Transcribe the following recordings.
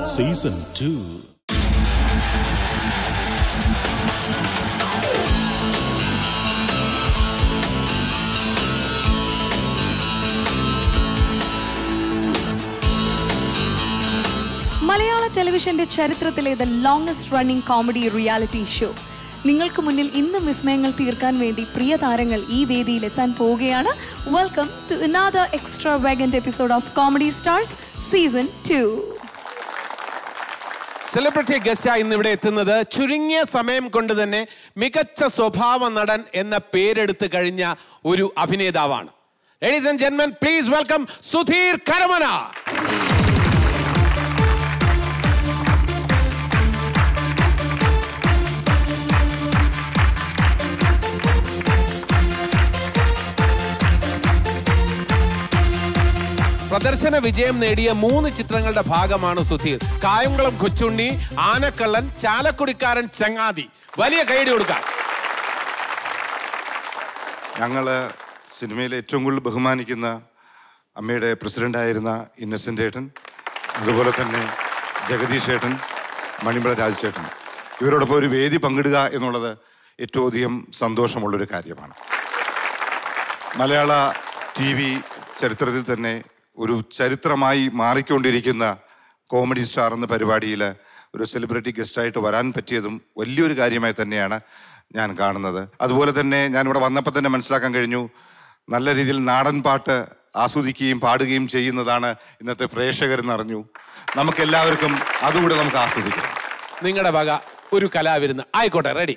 Season two Malayala ടെലിവിഷന്റെ ചരിത്രത്തിലെ the longest running comedy reality show നിങ്ങൾക്ക് മുന്നിൽ ഇന്ന് വിസ്മയങ്ങൾ തീർക്കാൻ വേണ്ടി പ്രിയ താരങ്ങൾ ഈ വേദിയിൽ എത്താൻ പോവുകയാണ് welcome to another extravagant episode of comedy stars season two celebrity ഗസ്റ്റായി ഇന്ന് ഇവിടെ എത്തുന്നത് ചുരുങ്ങിയ സമയം കൊണ്ട് തന്നെ മികച്ച സ്വഭാവ നടൻ എന്ന പേരെടുത്ത് കഴിഞ്ഞ ഒരു അഭിനേതാവാണ് ലേഡീസ് ആൻഡ് ജെന്മൻ പ്ലീസ് വെൽക്കം സുധീർ കരമന പ്രദർശന വിജയം നേടിയ മൂന്ന് ചിത്രങ്ങളുടെ ഭാഗമാണ് സുധീർ കായംകുളം കൊച്ചുണ്ണി ആനക്കള്ളൻ ചാലക്കുടിക്കാരൻ ചങ്ങാതി വലിയ കൈഡി കൊടുക്കാം ഞങ്ങൾ സിനിമയിൽ ഏറ്റവും കൂടുതൽ ബഹുമാനിക്കുന്ന അമ്മയുടെ പ്രസിഡൻ്റായിരുന്ന ഇന്നസെൻ്റ് ഏട്ടൻ അതുപോലെ തന്നെ ജഗദീഷ് ഏട്ടൻ മണിമല രാജചേട്ടൻ ഇവരോടൊപ്പം ഒരു വേദി പങ്കിടുക എന്നുള്ളത് ഏറ്റവും അധികം സന്തോഷമുള്ളൊരു കാര്യമാണ് മലയാള ടി വി ചരിത്രത്തിൽ തന്നെ ഒരു ചരിത്രമായി മാറിക്കൊണ്ടിരിക്കുന്ന കോമഡി സ്റ്റാർ എന്ന പരിപാടിയിൽ ഒരു സെലിബ്രിറ്റി ഗസ്റ്റായിട്ട് വരാൻ പറ്റിയതും വലിയൊരു കാര്യമായി തന്നെയാണ് ഞാൻ കാണുന്നത് അതുപോലെ തന്നെ ഞാനിവിടെ വന്നപ്പോൾ തന്നെ മനസ്സിലാക്കാൻ കഴിഞ്ഞു നല്ല രീതിയിൽ നാടൻ പാട്ട് ആസ്വദിക്കുകയും പാടുകയും ചെയ്യുന്നതാണ് ഇന്നത്തെ പ്രേക്ഷകരെന്നറിഞ്ഞു നമുക്കെല്ലാവർക്കും അതുകൂടെ നമുക്ക് ആസ്വദിക്കാം നിങ്ങളുടെ വക ഒരു കലാവിരുന്ന് ആയിക്കോട്ടെ റെഡി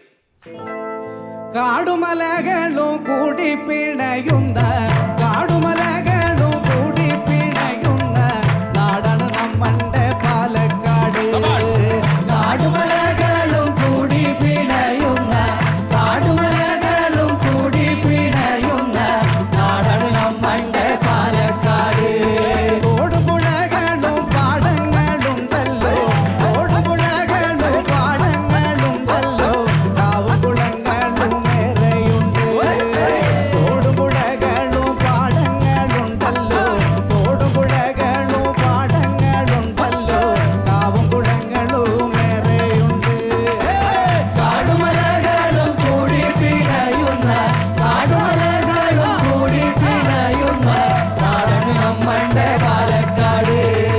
കാടുമലകളും കൂടി പിണയുന്ന കാടുമലകളും കൂടി പിണയുന്ന നാടാണ് നമ്മളുടെ പാലക്കാട് കാടുമലകളും കൂടി പിണയുന്ന കാടുമലകളും കൂടി പിണയുന്ന നാടാണ് നമ്മളുടെ പാലക്കാട് തോടുപുഴകളും പാടങ്ങളുണ്ടല്ലോ തോടുപുഴകളും പാടങ്ങളുണ്ടല്ലോ കാവുകുളങ്ങളും ഏറെയുണ്ട് തോടുപുഴകളും പാടങ്ങളുണ്ടല്ലോ തോടുപുഴകളും പാടങ്ങളുണ്ടല്ലോ കാവും കുളങ്ങളും ഏറെയുണ്ട് കാടുമലകളും കൂടി പിണയുന്ന കാടുമലകളും കൂടി പിണയുന്ന നാടാണ് നമ്മളുടെ പാലക്കാട്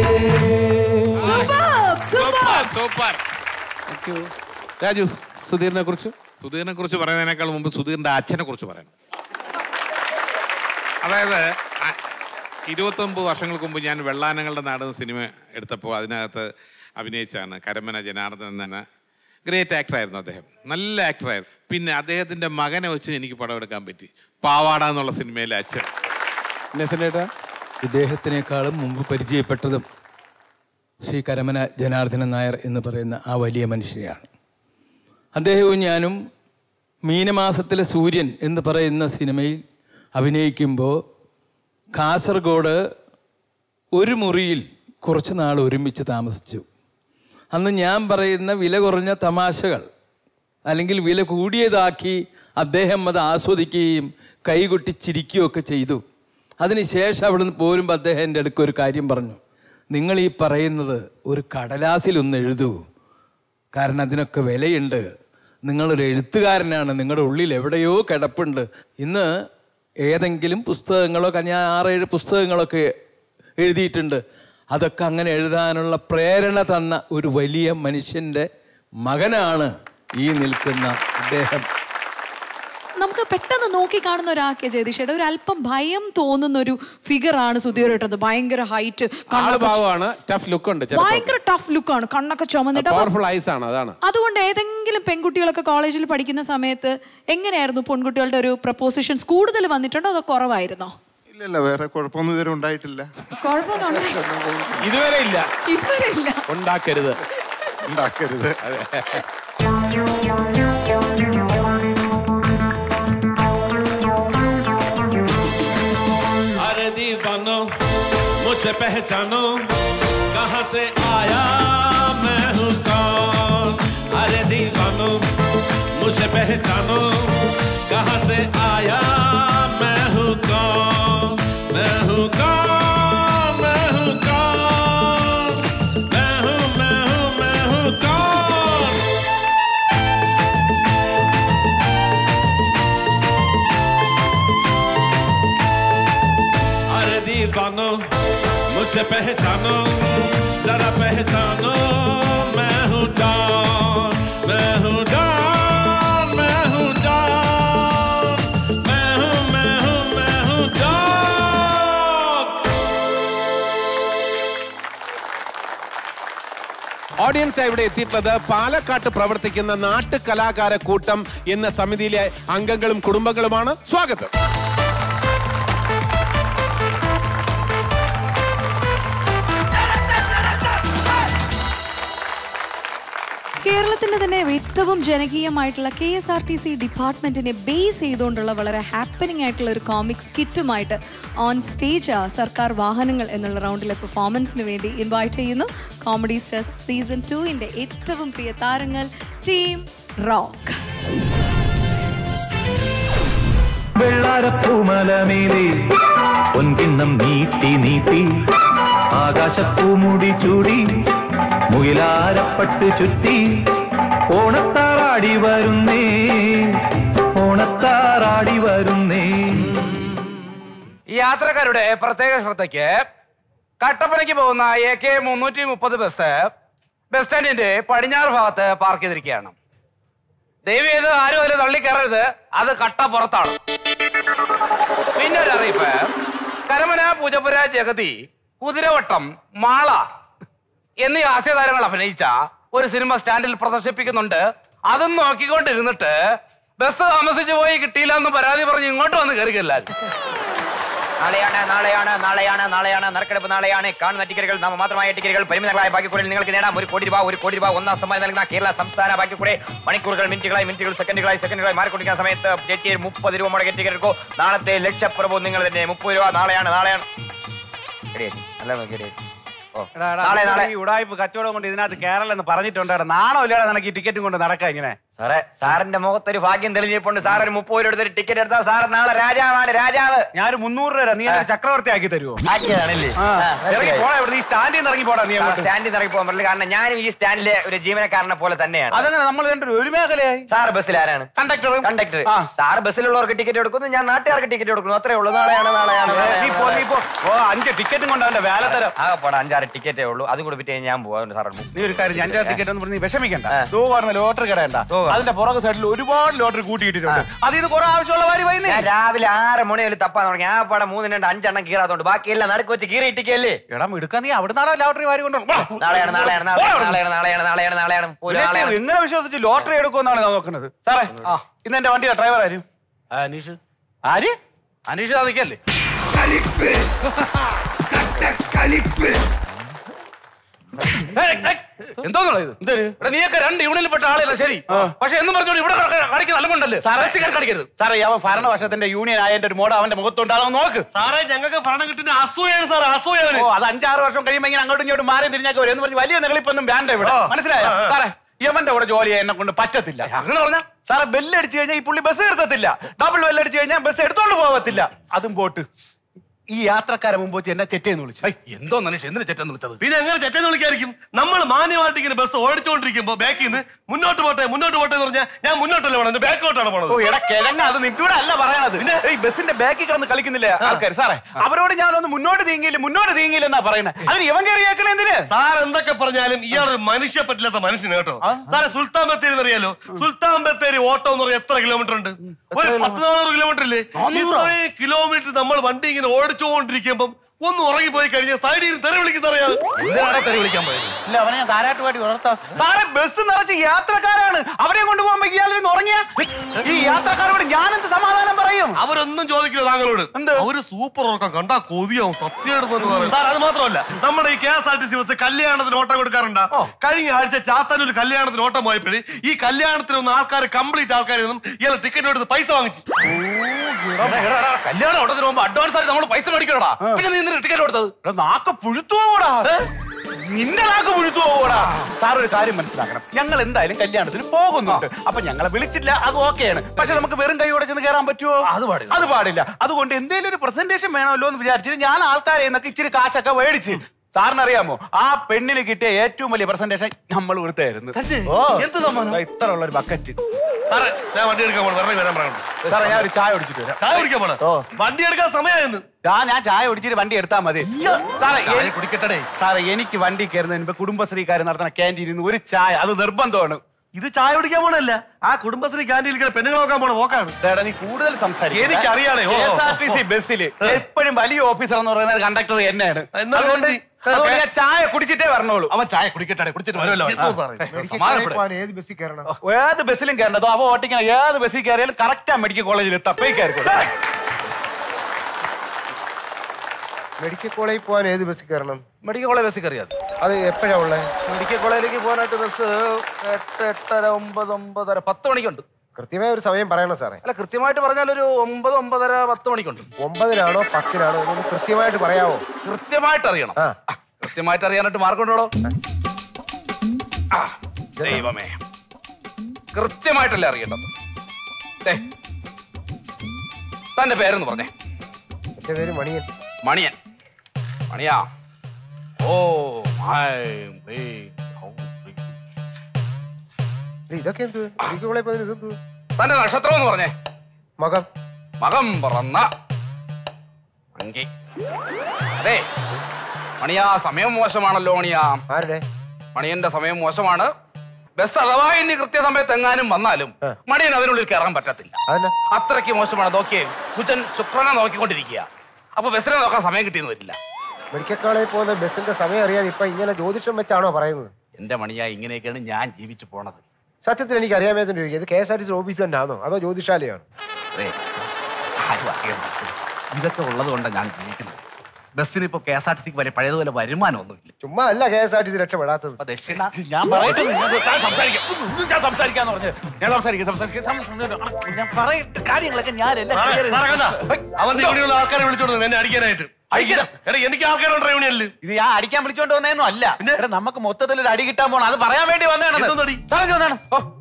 സൂപ്പർ രാജു സുധീറിനെ കുറിച്ച് സുധീറിനെ കുറിച്ച് പറയുന്നതിനേക്കാൾ മുമ്പ് സുധീറിന്റെ അച്ഛനെ കുറിച്ച് പറയണം അതായത് അ- ഇരുപത്തൊമ്പത് വർഷങ്ങൾക്ക് മുമ്പ് ഞാൻ വെള്ളാനങ്ങളുടെ നാട് എന്ന സിനിമ എടുത്തപ്പോൾ അതിനകത്ത് അഭിനയിച്ചാണ് കരമന ജനാർദ്ദൻ എന്ന ഗ്രേറ്റ് ആക്ടറായിരുന്നു അദ്ദേഹം നല്ല ആക്ടറായിരുന്നു പിന്നെ അദ്ദേഹത്തിന്റെ മകനെ വെച്ച് എനിക്ക് പടം എടുക്കാൻ പറ്റി പാവാട എന്നുള്ള സിനിമയിലെ അച്ഛൻ ഇന്നസെന്റ് ഏട്ടാ ഇദ്ദേഹത്തിനേക്കാളും മുമ്പ് പരിചയപ്പെട്ടതും ശ്രീ കരമന ജനാർദ്ദനൻ നായർ എന്ന് പറയുന്ന ആ വലിയ മനുഷ്യയാണ് അദ്ദേഹവും ഞാനും മീനമാസത്തിലെ സൂര്യൻ എന്ന് പറയുന്ന സിനിമയിൽ അഭിനയിക്കുമ്പോൾ കാസർഗോഡ് ഒരു മുറിയിൽ കുറച്ച് നാൾ ഒരുമിച്ച് താമസിച്ചു അന്ന് ഞാൻ പറയുന്ന വില കുറഞ്ഞ തമാശകൾ അല്ലെങ്കിൽ വില കൂടിയതാക്കി അദ്ദേഹം അത് ആസ്വദിക്കുകയും കൈകൊട്ടി ചിരിക്കുകയൊക്കെ ചെയ്തു അതിനുശേഷം അവിടുന്ന് പോരുമ്പോൾ അദ്ദേഹം എൻ്റെ അടുക്ക് ഒരു കാര്യം പറഞ്ഞു നിങ്ങൾ ഈ പറയുന്നത് ഒരു കടലാസിലൊന്ന് എഴുതൂ കാരണം അതിനൊക്കെ വിലയുണ്ട് നിങ്ങളൊരു എഴുത്തുകാരനാണ് നിങ്ങളുടെ ഉള്ളിൽ എവിടെയോ കിടപ്പുണ്ട് ഇന്ന് ഏതെങ്കിലും പുസ്തകങ്ങളോ ഞാൻ ആറേഴ് പുസ്തകങ്ങളൊക്കെ എഴുതിയിട്ടുണ്ട് അതൊക്കെ അങ്ങനെ എഴുതാനുള്ള പ്രേരണ തന്ന ഒരു വലിയ മനുഷ്യൻ്റെ മകനാണ് ഈ നിൽക്കുന്ന അദ്ദേഹം നമുക്ക് പെട്ടെന്ന് നോക്കി കാണുന്ന ഒരാൾക്ക് ജയതിഷയുടെ ഒരു അല്പം ഭയം തോന്നുന്ന ഒരു ഫിഗർ ആണ് സുധീർ ഏട്ടത് ഭയങ്കര ഹൈറ്റ് ആള് ഭാവമാണ് ടഫ് ലുക്ക് ഉണ്ട് ഭയങ്കര ടഫ് ലുക്കാണ് കണ്ണൊക്കെ ചുമന്നിട്ട് അപ്പൊ പവർഫുൾ ഐസ് ആണ് അതാണ് അതുകൊണ്ട് ഏതെങ്കിലും പെൺകുട്ടികളൊക്കെ കോളേജിൽ പഠിക്കുന്ന സമയത്ത് എങ്ങനെയായിരുന്നു പെൺകുട്ടികളുടെ ഒരു പ്രപ്പോസിഷൻസ് കൂടുതൽ വന്നിട്ടുണ്ടോ അതോ കുറവായിരുന്നോ ഇല്ലല്ല വേറെ കുഴപ്പമൊന്നും ഇതുവരെ ഉണ്ടായിട്ടില്ല കുഴപ്പമൊന്നും ഇതുവരെ ഇല്ല ഇതുവരെ ഇല്ല ഉണ്ടാക്കരുത് ഉണ്ടാക്കരുത് अरे दीवानो मुझे पहचानो कहाँ से आया मैं हूँ कौन अरे दीवानो मुझे पहचानो कहाँ से आया मैं हूँ कौन मैं हूँ कौन मैं हूँ कौन मैं हूँ मैं मुझे पहचानो जरा पहचानो मैं हूँ डॉन मैं हूँ डॉन मैं हूँ डॉन मैं हूँ मैं हूँ मैं हूँ डॉन ഓഡിയൻസ് ഇവിടെ എത്തിയിട്ടുള്ളത് പാലക്കാട്ട് പ്രവർത്തിക്കുന്ന നാട്ടു കലാകാര കൂട്ടം എന്ന സമിതിയിലെ അംഗങ്ങളും കുടുംബങ്ങളുമാണ് സ്വാഗതം കേരളത്തിന്റെ തന്നെ ഏറ്റവും ജനകീയമായിട്ടുള്ള K S R T C ഡിപ്പാർട്ട്മെന്റിനെ ബേസ് ചെയ്തുകൊണ്ടുള്ള വളരെ ഹാപ്പനിങ് ആയിട്ടുള്ള ഒരു കോമിക് സ്കിറ്റുമായിട്ട് ഓൺ സ്റ്റേജ് സർക്കാർ വാഹനങ്ങൾ എന്നുള്ള റൗണ്ടിലെ പെർഫോമൻസിന് വേണ്ടി ഇൻവൈറ്റ് ചെയ്യുന്നു കോമഡി സ്റ്റാർസ് സീസൺ ടുവിന്റെ ഏറ്റവും പ്രിയ താരങ്ങൾ ടീം റോക്ക് വെള്ളാരപ്പൂമലമേലെ പൊൻകിണ്ണം നീട്ടി നീട്ടി ആകാശപ്പൂമുടി ചൂടി മുയിലാരപ്പട്ട് ചുറ്റി ഓണത്താറാടി വരുന്നേ ഓണത്താറാടി വരുന്നേ ഈ യാത്രക്കാരുടെ പ്രത്യേക ശ്രദ്ധയ്ക്ക് കട്ടപ്പനയ്ക്ക് പോകുന്ന എ കെ മുന്നൂറ്റി മുപ്പത് ബസ് ബസ് സ്റ്റാൻഡിന്റെ പടിഞ്ഞാറ് ഭാഗത്ത് പാർക്ക് ചെയ്തിരിക്കുകയാണ് ദയവ് ചെയ്ത് ആരും അതിൽ തള്ളിക്കയറരുത് അത് കട്ട പുറത്താണ് പിന്നെ ഒരു അറിയിപ്പ് കരമന പൂജപ്പുര ജഗതി കുതിരവട്ടം മാള എന്നീ ഹാസ്യതാരങ്ങൾ അഭിനയിച്ച ഒരു സിനിമ സ്റ്റാൻഡിൽ പ്രദർശിപ്പിക്കുന്നുണ്ട് അതും നോക്കിക്കൊണ്ടിരുന്നിട്ട് ബസ് താമസിച്ചു പോയി കിട്ടിയില്ല എന്ന് പരാതി പറഞ്ഞ് ഇങ്ങോട്ട് വന്ന് കയറി എല്ലാവരും നാളെയാണ് നാളെയാണ് നാളെയാണ് നാളെയാണ് നറുക്കെടുപ്പ് നാളെയാണ് കാണുന്ന ടിക്കറ്റുകൾ നാമ മാത്രമായ ടിക്കറ്റുകൾ പരിമിതങ്ങളായ ബാക്കിക്കൂറിൽ നിങ്ങൾക്ക് നേടാം ഒരു കോടി രൂപ ഒരു കോടി രൂപ ഒന്നാം സമ്മാനം നൽകുന്ന കേരള സംസ്ഥാന ബാക്കിക്കൂടെ മണിക്കൂറുകൾ മിനിറ്റുകളായി മിനിറ്റുകൾ സെക്കൻഡുകളായി സെക്കൻഡുകളായി മാറിക്കൊണ്ടിരിക്കുന്ന സമയത്ത് ജെറ്റിയിൽ മുപ്പത് രൂപ മുടക്കി ടിക്കറ്റ് എടുക്കൂ നാളത്തെ ലക്ഷപ്രഭു നിങ്ങൾ തന്നെ മുപ്പത് രൂപ നാളെയാണ് നാളെയാണ് റെഡിയാക്കി നല്ല നോക്കി റെഡിയാക്കി ഓ നാളെ നാളെ ഈ ഉടായ്പ കച്ചവടം കൊണ്ട് ഇതിനകത്ത് കേരളെന്ന് പറഞ്ഞിട്ടുണ്ട് നാണോ ഇല്ലാതെ നിനക്ക് ഈ ടിക്കറ്റും കൊണ്ട് നടക്കാം ഇങ്ങനെ സാറേ സാറിന്റെ മുഖത്തൊരു ഭാഗ്യം തെളിഞ്ഞിട്ടുണ്ട് സാർ ഒരു മുപ്പത് രൂപ എടുത്തൊരു ടിക്കറ്റ് എടുത്താൽ സാർ നാളെ രാജാവാണ് രാജാവ് ഞാനൊരു മുന്നൂറ് രൂപ നീ എന്നെ ചക്രവർത്തി ആക്കി തരുമോ ആക്കിയതാണല്ലേ ആ, ആ, ഇറങ്ങി പോടാ ഇവിടെ നീ സ്റ്റാൻഡിൽ നിന്ന് ഇറങ്ങി പോടാ നീ അങ്ങോട്ട് സ്റ്റാൻഡിൽ നിന്ന് ഇറങ്ങി പോകാൻ പറ്റില്ല കാരണം ഞാനും ഈ സ്റ്റാൻഡിലെ ഒരു ജീവനക്കാരനെ പോലെ തന്നെയാണ് അതങ്ങനെ നമ്മൾ രണ്ടുപേരും ഒരു മേഖലയായി സാർ ബസ്സിൽ ആരാണ് കണ്ടക്ടർ കണ്ടക്ടർ ആ. സാർ ബസ്സിലുള്ളവർക്ക് ടിക്കറ്റ് എടുക്കുന്നു ഞാൻ നാട്ടുകാർക്ക് ടിക്കറ്റ് കൊടുക്കുന്നു അത്രേ ഉള്ളൂ നാളെയാണ് നാളെയാണ് നീ പോ നീ പോ ഓ അഞ്ച് ടിക്കറ്റും കൊണ്ട് അവന്റെ വേല തരാം ആകെ പോടാ അഞ്ചാറ് ടിക്കറ്റേ ഉള്ളൂ അതും കൂടി വിറ്റ് ഞാൻ പോവാ അതുകൊണ്ട് സാർ നീ ഒരു കാര്യം അഞ്ചാറ് ടിക്കറ്റ് എന്ന് പറഞ്ഞ് നീ വിഷമിക്കണ്ട ആ. തൂ പറഞ്ഞ ലോട്ടറി കടയണ്ട തൂ കാണും. അതിന്റെ പുറകെ സൈഡിൽ ഒരുപാട് ലോട്ടറി കൂട്ടിയിട്ടിട്ടുണ്ട് അതിൽ നിന്ന് കുറെ ആവശ്യമുള്ള വാരി വൈകുന്നേ ഞാൻ രാവിലെ ആറ് മണി ഒരു തപ്പാൻ തുടങ്ങി ആ പടം മൂന്ന് രണ്ട് അഞ്ചെണ്ണം കീറാത്തോണ്ട് ബാക്കിയെല്ലാം നടുക്ക് വെച്ച് കീറി ഇട്ടിക്കല്ലേ എടാ എടുക്കാൻ നീ അവിടെ നാളെ ലോട്ടറി വാരി കൊണ്ടു നാളെയാണ് നാളെയാണ് നാളെയാണ് നാളെയാണ് നാളെയാണ് നാളെയാണ് നാളെയാണ് ഒരു നാളെയാണ് എങ്ങനെ വിശ്വസിച്ച് ലോട്ടറി എടുക്കുമെന്നാണ് ഞാൻ നോക്കുന്നത് സാറേ ഇന്ന് എന്റെ വണ്ടിയുടെ ഡ്രൈവർ ആരും അനീഷ് ആര് അനീഷ് നിൽക്കല്ലേ എന്തോന്നുള്ള ഇത് എടാ, നീയൊക്കെ രണ്ട് യൂണിയനിൽപ്പെട്ട ആളല്ല ശരി പക്ഷെ എന്ന് പറഞ്ഞോണ്ട് ഇവിടെ കളിക്കുന്ന അലമുണ്ടല്ലേ കളിക്കരുത് സാറേ അവൻ ഭരണപക്ഷത്തിന്റെ യൂണിയൻ ആയതിന്റെ ഒരു മോഡ അവന്റെ മുഖത്തുണ്ടാകും നോക്ക് സാറേ ഞങ്ങൾക്ക് ഭരണം കിട്ടുന്ന അസൂയാണ് സാർ അസൂയാണ് ഓ അത് അഞ്ചാറ് വർഷം കഴിയുമ്പോൾ ഇങ്ങനെ അങ്ങോട്ടും ഇങ്ങോട്ടും മാറി തിരിഞ്ഞൊക്കെ വരും എന്ന് പറഞ്ഞ് വലിയ നെളിപ്പൊന്നും വേണ്ട ഇവിടെ മനസ്സിലായോ സാറേ യവന്റെ കൂടെ ജോലി ചെയ്യാൻ എന്നെ കൊണ്ട് പറ്റത്തില്ല അങ്ങനെ പറഞ്ഞ സാറേ ബെല്ലടിച്ചു കഴിഞ്ഞാൽ ഈ പുള്ളി ബസ് എടുത്തത്തില്ല ഡബിൾ ബെല്ലടിച്ചു കഴിഞ്ഞാൽ ബസ് എടുത്തോണ്ട് പോകത്തില്ല അതും പോട്ട് ഈ യാത്രക്കാരെ മുമ്പ് വെച്ച് എന്നെ ചെറ്റേന്ന് വിളിച്ചു എന്തോ മനുഷ്യ എന്തിനു ചെറ്റെന്ന് വിളിച്ചത് പിന്നെ എങ്ങനെ ചെറ്റെന്ന് വിളിക്കായിരിക്കും നമ്മൾ മാന്യമായിട്ട് ഇങ്ങനെ ബസ് ഓടിച്ചോണ്ടിരിക്കുമ്പോ ബാക്കിൽ നിന്ന് മുന്നോട്ട് പോട്ടെ മുന്നോട്ട് പോട്ടെ എന്ന് പറഞ്ഞാൽ ഞാൻ മുന്നോട്ടല്ല പോണത് ബാക്കോട്ടാണ് പോണത് ഓ എടാ കിഴങ്ങ അത് നിപ്പിവിടെ അല്ല പറയണത് ഈ ബസിന്റെ ബാക്കിൽ കിടന്ന് കളിക്കുന്നില്ലേ ആൾക്കാർ സാറേ അവരോട് ഞാനൊന്ന് മുന്നോട്ട് നീങ്ങിയില്ല മുന്നോട്ട് നീങ്ങിയില്ല എന്നാ പറയണേ അതിന് ഇവൻ കയറി കേൾക്കണ എന്തിന് സാർ എന്തൊക്കെ പറഞ്ഞാലും ഇയാളൊരു മനുഷ്യ പറ്റില്ലാത്ത മനുഷ്യന് കേട്ടോ സാറെ സുൽത്താൻ ബത്തേരി അറിയാലോ സുൽത്താൻ ബത്തേരി ഓട്ടോ എന്ന് പറഞ്ഞാൽ എത്ര കിലോമീറ്റർ ഉണ്ട് ഒരു പത്ത് നാനൂറ് കിലോമീറ്റർ ഇല്ലേ ഇത്രയും കിലോമീറ്റർ നമ്മൾ വണ്ടി ഇങ്ങനെ ഓടിച്ചുകൊണ്ടിരിക്കുമ്പം ഒന്ന് ഉറങ്ങിപ്പോയി കഴിഞ്ഞാൽ സൈഡിൽ നിന്ന് തെറി വിളിക്കുന്ന അറിയാതെ എന്തിനാണ് തെറി വിളിക്കാൻ പോയത് ഇല്ല അവനെ ഞാൻ താരാട്ടുപാടി വളർത്താം സാറേ ബസ് നിറച്ച് യാത്രക്കാരാണ് അവരെ കൊണ്ടുപോകുമ്പോ ഇയാളിൽ ഉറങ്ങിയ ഈ യാത്രക്കാരോട് ഞാൻ എന്ത് സമാധാനം പറയും അവരൊന്നും ചോദിക്കില്ല താങ്കളോട് എന്ത്? അവര് സൂപ്പർ ഉറക്കം കണ്ടാ കൊതിയാവും സത്യം സാർ അത് മാത്രമല്ല നമ്മുടെ ഈ K S R T C bus കല്യാണത്തിന് ഓട്ടം കൊടുക്കാറുണ്ട് കഴിഞ്ഞ ആഴ്ച ചാത്തന്നൂർ കല്യാണത്തിന് ഓട്ടം പോയപ്പോഴേ ഈ കല്യാണത്തിന് ഒന്ന് ആൾക്കാർ കംപ്ലീറ്റ് ആൾക്കാരൊന്നും ഇയാളെ ടിക്കറ്റ് എടുത്ത് പൈസ വാങ്ങിച്ചു കല്യാണം ഉടനെ മുമ്പ് അഡ്വാൻസ് ആയിട്ട് നമ്മൾ പൈസ മേടിക്കണോടാ പിന്നെ നീ എന്തിനാ ടിക്കറ്റ് കൊടുത്തത് നാക്ക് പുഴുത്തുപോകൂടാ നിന്റെ നാക്ക് പുഴുത്തുപോകൂടാ സാർ ഒരു കാര്യം മനസ്സിലാക്കണം ഞങ്ങൾ എന്തായാലും കല്യാണത്തിന് പോകുന്നുണ്ട് അപ്പൊ ഞങ്ങളെ വിളിച്ചില്ല അത് ഓക്കെയാണ് പക്ഷെ നമുക്ക് വെറും കൈയോടെ ചെന്ന് കയറാൻ പറ്റുമോ അത് പാടില്ല അത് പാടില്ല അതുകൊണ്ട് എന്തെങ്കിലും ഒരു പ്രസന്റേഷൻ വേണമല്ലോ എന്ന് വിചാരിച്ചിട്ട് ഞാൻ ആൾക്കാരെ എന്നൊക്കെ ഇച്ചിരി കാശൊക്കെ മേടിച്ച് സാറിന് അറിയാമോ ആ പെണ്ണിന് കിട്ടിയ ഏറ്റവും വലിയ പ്രസന്റേഷൻ നമ്മൾ കൊടുത്തായിരുന്നു ഓ എന്ത് സമ്മാനം ഇത്ര ഉള്ള ഒരു ബക്കറ്റ് സാറേ ഞാൻ വണ്ടി എടുക്കാൻ പോണം വെറുതെ വരാൻ പറയണം സാറേ ഞാൻ ഒരു ചായ കുടിച്ചിട്ട് വരാം ചായ കുടിക്കാൻ പോണം വണ്ടി എടുക്കാൻ സമയമായിരുന്നു ദാ ഞാൻ ചായ കുടിച്ചിട്ട് വണ്ടി എടുത്താൽ മതി സാറേ ചായ എനി- കുടിക്കട്ടെ സാറേ എനിക്ക് വണ്ടി കയറുന്നതിന് മുമ്പ് കുടുംബശ്രീക്കാർ നടത്തുന്ന ക്യാൻറ്റീനിൽ നിന്ന് ഒരു ചായ അത് നിർബന്ധമാണ് ഇത് ചായ കുടിക്കാൻ പോണല്ല ആ കുടുംബശ്രീ ക്യാൻറ്റീനിൽ പെണ്ണുങ്ങൾ നോക്കാൻ പോണ പോക്കാണ് ദേടാ, നീ കൂടുതൽ സംസാരിക്കും എനിക്കറിയാലേ, ഓ. K S R T C ബസ്സിൽ എപ്പോഴും വലിയ ഓഫീസർ എന്ന് പറയുന്നത് കണ്ടക്ടർ തന്നെയാണ് എന്നാ അതുകൊണ്ട് വിളിച്ച്. അതുകൊണ്ട് ഞാൻ ചായ കുടിച്ചിട്ടേ പറഞ്ഞോളൂ അവൻ ചായ കുടിക്കട്ടെ കുടിച്ചിട്ട് വരുമല്ലോ അവൻ. എന്തോ സാറേ? ആ, സമാധാനപ്പെട്. ഏത് ബസ്സിൽ കയറണം ഏത് ബസ്സിലും കയറേണ്ടതോ അവ ഓട്ടിക്കണ ഏത് ബസ്സിൽ കയറിയാലും കറക്റ്റാ മെഡിക്കൽ കോളേജിൽ തപ്പേ കയറിക്കോളൂ മെഡിക്കൽ കോളേജിൽ പോകാൻ ഏത് ബസ്സിൽ കയറണം മെഡിക്കൽ കോളേജ് ബസ്സിൽ കയറിയത് അത് എപ്പോഴാ ഉള്ളത് മെഡിക്കൽ കോളേജിലേക്ക് പോകാനായിട്ട് ബസ് എട്ട് എട്ടര ഒമ്പത് ഒമ്പതര പത്ത് മണിക്കുണ്ട് കൃത്യമായ ഒരു സമയം പറയണം സാറേ അല്ല കൃത്യമായിട്ട് പറഞ്ഞാൽ ഒരു ഒമ്പത് ഒമ്പതര പത്ത് മണിക്കുണ്ട് ഒമ്പതിനാണോ പത്തിനാണോ എന്നൊന്ന് കൃത്യമായിട്ട് പറയാവോ കൃത്യമായിട്ട് അറിയണം ആ ആ, കൃത്യമായിട്ട് അറിയാനായിട്ട് മാർഗമുണ്ടോ ആ, ദൈവമേ കൃത്യമായിട്ടല്ലേ അറിയേണ്ടത് ദേ, തന്റെ പേരെന്ന് പറഞ്ഞേ എന്റെ പേര് മണിയൻ മണിയൻ മണിയാ ഓ മൈ ബേ ഏയ്, ഇതൊക്കെ എന്ത് മെഡിക്കൽ കോളേജിൽ പോകുന്നതിന് ഇതെന്ത് തന്റെ നക്ഷത്രം എന്ന് പറഞ്ഞേ മകം മകം പറന്ന അങ്കി അതെ മണിയാ സമയം മോശമാണല്ലോ മണിയാ ആരുടെ മണിയന്റെ സമയം മോശമാണ് ബസ് അഥവാ ഇനി കൃത്യസമയത്ത് എങ്ങാനും വന്നാലും മണിയൻ അതിനുള്ളിൽ കയറാൻ പറ്റത്തില്ല അതന്നെ അത്രയ്ക്ക് മോശമാണ് നോക്കിയേ ബുധൻ ശുക്രനെ നോക്കിക്കൊണ്ടിരിക്കുക അപ്പൊ ബസ്സിനെ നോക്കാൻ സമയം കിട്ടിയെന്ന് വരില്ല മെഡിക്കൽ കോളേജിൽ പോകുന്ന ബസ്സിന്റെ സമയം അറിയാൻ ഇപ്പൊ ഇങ്ങനെ ജ്യോതിഷം വെച്ചാണോ പറയുന്നത് എന്റെ മണിയാ ഇങ്ങനെയൊക്കെയാണ് ഞാൻ ജീവിച്ചു പോണത് സത്യത്തിൽ എനിക്ക് അറിയാൻ മേത്തോണ്ട് ചോദിക്കുക ഇത് K S R T C office തന്നെ ആണോ അതോ ജ്യോതിഷാലയാണ് അതെ ആരും അറിയണ്ട. ഇതൊക്കെ ഉള്ളത് കൊണ്ടാണ് ഞാൻ ജീവിക്കുന്നത് ബസ്സിന് ഇപ്പൊ കെ എസ് ആർ ടി സിക്ക് വരെ പഴയതുപോലെ വരുമാനമൊന്നുമില്ല ചുമ്മാ അല്ല K S R T C രക്ഷപ്പെടാത്തത് അപ്പൊ ദക്ഷിണ ഞാൻ പറയട്ടെ നിങ്ങൾ ഞാൻ സംസാരിക്കാം ഉം, ഞാൻ സംസാരിക്കാന്ന് പറഞ്ഞു ഞാൻ സംസാരിക്കാം സംസാരിക്കാം സം- സം- ഞാൻ പറയട്ടെ കാര്യങ്ങളൊക്കെ ഞാനെല്ലാം സാറേ, clear ചെയ്ത് സാറേ കണ്ടാ? അവൻ ഇവിടെയുള്ള ആൾക്കാരെ വിളിച്ചോണ്ട് വന്നു, എന്നെ അടിക്കാനായിട്ട് അടിക്കണം. എടാ എനിക്ക് ആൾക്കാരുണ്ട് യൂണിയനിൽ ഇത് ഞാൻ അടിക്കാൻ വിളിച്ചോണ്ട് വന്നതൊന്നും അല്ല എടാ, നമുക്ക് മൊത്തത്തിൽ ഒരു അടി കിട്ടാൻ പോണം അത് പറയാൻ വേണ്ടി എന്തോന്ന് വന്നതാണ് അടി? സാറേ വന്നാണ്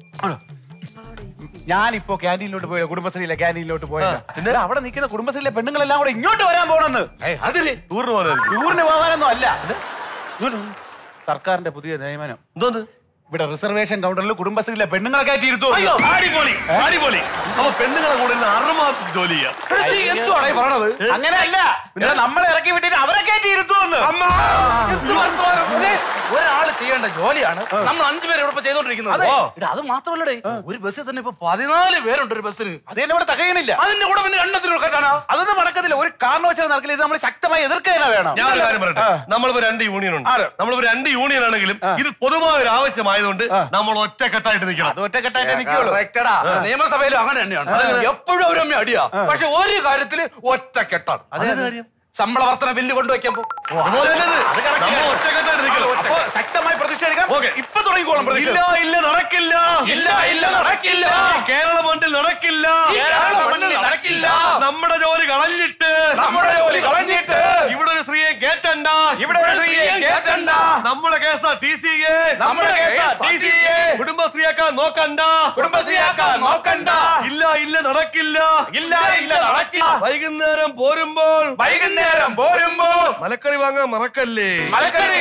ഞാനിപ്പോ ക്യാൻറ്റീനിലോട്ട് പോയ കുടുംബശ്രീയിലെ ക്യാൻറ്റീനിലോട്ട് പോയത് അവിടെ നിൽക്കുന്ന കുടുംബശ്രീയിലെ പെണ്ണുങ്ങളെല്ലാം കൂടെ ഇങ്ങോട്ട് വരാൻ പോണെന്ന് അതില് ടൂറിന് പോകാനായിരിക്കും ടൂറിന് പോകാനൊന്നും അല്ല ഇങ്ങോട്ട് വന്ന്. സർക്കാരിന്റെ പുതിയ നിയമനം എന്തോന്ന് ഇവിടെ റിസർവേഷൻ കൗണ്ടറിൽ കുടുംബശ്രീയിലെ പെണ്ണുങ്ങളെ കയറ്റി ഇരുത്തുമോ അയ്യോ അടിപൊളി അടിപൊളി അപ്പൊ പെണ്ണുങ്ങളെ കൂടെ ഇരുന്ന് അറുമാസം ജോലി ചെയ്യാം എന്തുവാണ് ഈ പറയണത് അങ്ങനെ അല്ല നമ്മളെ ഇറക്കി വിട്ടിട്ട് അവരെ കയറ്റി ഇരുത്തുമെന്ന് എന്ത് വർത്തമാനം? ഇതേ, ഒരാള് ചെയ്യേണ്ട ജോലിയാണ് നമ്മൾ അഞ്ചുപേര് ഇവിടെ ഇപ്പൊ ചെയ്തോണ്ടിരിക്കുന്നത് ഓ. എടാ, അത് മാത്രമല്ലടേ ഒരു ബസ്സിൽ തന്നെ ഇപ്പൊ പതിനാല് പേരുണ്ട് ഒരു ബസ്സിന് അത് തന്നെ ഇവിടെ തകയണില്ല അതിന്റെ കൂടെ പിന്നെ എണ്ണത്തിന് കേട്ടാണ് അതൊന്നും നടക്കത്തില്ല ഒരു കാരണവശാലും നടക്കില്ല ഇത് നമ്മൾ ശക്തമായി എതിർക്കുക തന്നെ വേണം ഞാൻ ഒരു കാര്യം പറയട്ടെ നമ്മളിപ്പോ രണ്ട് യൂണിയൻ ഉണ്ട് ആണ്. നമ്മളിപ്പോ രണ്ട് യൂണിയൻ ആണെങ്കിലും ഇത് പൊതുവായ ഒരു ആവശ്യമായതുകൊണ്ട് നമ്മൾ ഒറ്റക്കെട്ടായിട്ട് നിൽക്കണം അത് ഒറ്റക്കെട്ടായിട്ട് നിൽക്കുള്ളൂ കറക്റ്റടാ. നിയമസഭയിലും അങ്ങനെ തന്നെയാണ് എപ്പോഴും അവരമ്മ അടിയാ പക്ഷെ ഒരു കാര്യത്തില് ഒറ്റക്കെട്ടാണ് കാര്യം ശമ്പള വർധന ബില്ല് കൊണ്ടുവയ്ക്കാൻ പോ അതുപോലെ തന്നെ ഇത്. നമ്മൾ ഒറ്റക്കെട്ടായിട്ട് നിൽക്കണം അപ്പോ ശക്തമായി പ്രതിഷേധിക്കാം ഓക്കെ. ഇപ്പൊ തുടങ്ങിക്കോളും ഇല്ല പ്രതിഷേധം ഇല്ല നടക്കില്ല ഇല്ല ഇല്ല നടക്കില്ല ഈ കേരള മണ്ണിൽ നടക്കില്ല ഈ കേരള മണ്ണിൽ നടക്കില്ല നമ്മുടെ ജോലി കളഞ്ഞിട്ട് നമ്മുടെ ജോലി കളഞ്ഞിട്ട് ഇവിടെ ഒരു സ്ത്രീയെ കേറ്റണ്ട ഇവിടെ ഒരു സ്ത്രീയെ കേറ്റണ്ട. നമ്മുടെ കേസ് ടി സിയെ നമ്മുടെ KSRTC യെ കുടുംബശ്രീയാക്കാൻ നോക്കണ്ട കുടുംബശ്രീയാക്കാൻ നോക്കണ്ട ഇല്ല ഇല്ല നടക്കില്ല ഇല്ല ഇല്ല നടക്കില്ല വൈകുന്നേരം പോരുമ്പോൾ വൈകുന്നേരം പോരുമ്പോ മലക്കറി വാങ്ങാൻ മറക്കല്ലേ മലക്കറി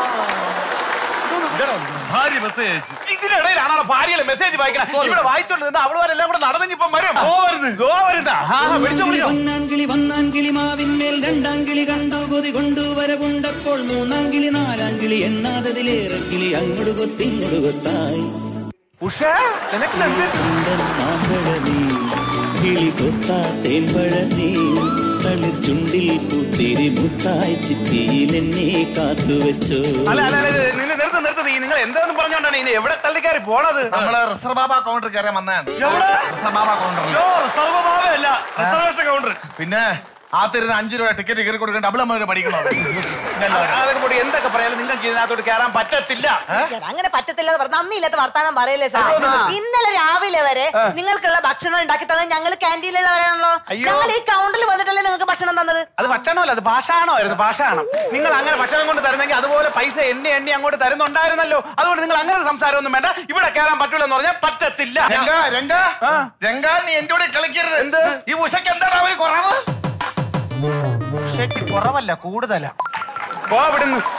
ഭാര്യ മെസ്സേജ് ഇതിനിടയിലാണോ ഭാര്യയിലെ മെസ്സേജ് വായിക്കണം ഇവിടെ വായിച്ചോണ്ട് നിന്ന് അവളുമാരെല്ലാം കൂടെ നടന്നിപ്പം വരും പോവരുത്. ഗോ വരുന്ന വിളിച്ചോ വിളിച്ചോ ഒന്നാം കിളി ഒന്നാം കിളി മാവിന്മേൽ രണ്ടാം കിളി കണ്ടു കൊതി കൊണ്ടു വരവുണ്ടപ്പോൾ മൂന്നാം കിളി നാലാം കിളി എണ്ണാതതിലേറെ കിളി അങ്ങോട്ട് കൊത്തിങ്ങോട്ട് കൊത്തായി ഉഷേ നിനക്ക് എന്ത് ചുണ്ടൻ മാമ്പഴമേ കിളി കൊത്താ തേമ്പഴമേ കളിർ ചുണ്ടിൽ പൂത്തിരി മുത്തായി ചിറ്റിയിൽ എന്നെ കാത്തുവെച്ചോ അല്ല അല്ല അല്ല നിങ്ങൾ നിർത്ത് നിർത്ത് നീ നിങ്ങൾ എന്താന്ന് പറഞ്ഞോണ്ടാണ് ഇനി എവിടെ തള്ളിക്കാരി പോണത് നമ്മള് റിസർവ് ബാബ കൗണ്ടർ കയറാൻ വന്നതാണ് എവിടെ? റിസർവ് ബാബ കൗണ്ടറിൽ സർവഭാവമല്ല റിസർവേഷൻ കൗണ്ടർ പിന്നെ ആ തരുന്ന അഞ്ചു രൂപ ടിക്കറ്റ് കയറി കൊടുക്കാൻ ഡബിൾ അമ്മ പഠിക്കണം അതൊക്കെ കൂടി എന്തൊക്കെ പറയാലും നിങ്ങൾക്ക് ഇതിനകത്തോട്ട് കയറാൻ പറ്റത്തില്ല അങ്ങനെ പറ്റത്തില്ല എന്ന് പറഞ്ഞ അന്നില്ലാത്ത വർത്താനം പറയല്ലേ സാർ ഇന്നലെ രാവിലെ വരെ നിങ്ങൾക്കുള്ള ഭക്ഷണം ഉണ്ടാക്കി തന്നത് ഞങ്ങൾ ക്യാൻറ്റീനിലുള്ളവരാണല്ലോ അയ്യോ. ഞങ്ങൾ ഈ കൗണ്ടറിൽ വന്നിട്ടല്ലേ നിങ്ങൾക്ക് ഭക്ഷണം തന്നത് അത് ഭക്ഷണമല്ല അത് ഭാഷാണമായിരുന്നു ഭാഷാണം നിങ്ങൾ അങ്ങനെ ഭക്ഷണം കൊണ്ട് തരുന്നെങ്കിൽ അതുപോലെ പൈസ എണ്ണി എണ്ണി അങ്ങോട്ട് തരുന്നുണ്ടായിരുന്നല്ലോ അതുകൊണ്ട് നിങ്ങൾ അങ്ങനെ സംസാരമൊന്നും വേണ്ട ഇവിടെ കയറാൻ പറ്റൂല എന്ന് പറഞ്ഞാൽ പറ്റത്തില്ല രംഗ രംഗ രംഗ നീ എന്റെ കൂടെ കളിക്കരുത് എന്ത്? ഈ ഉഷയ്ക്ക് എന്താണ് അവര് കുറവ് ശരി, കുറവല്ല കൂടുതലാ പോ ഇവിടുന്ന്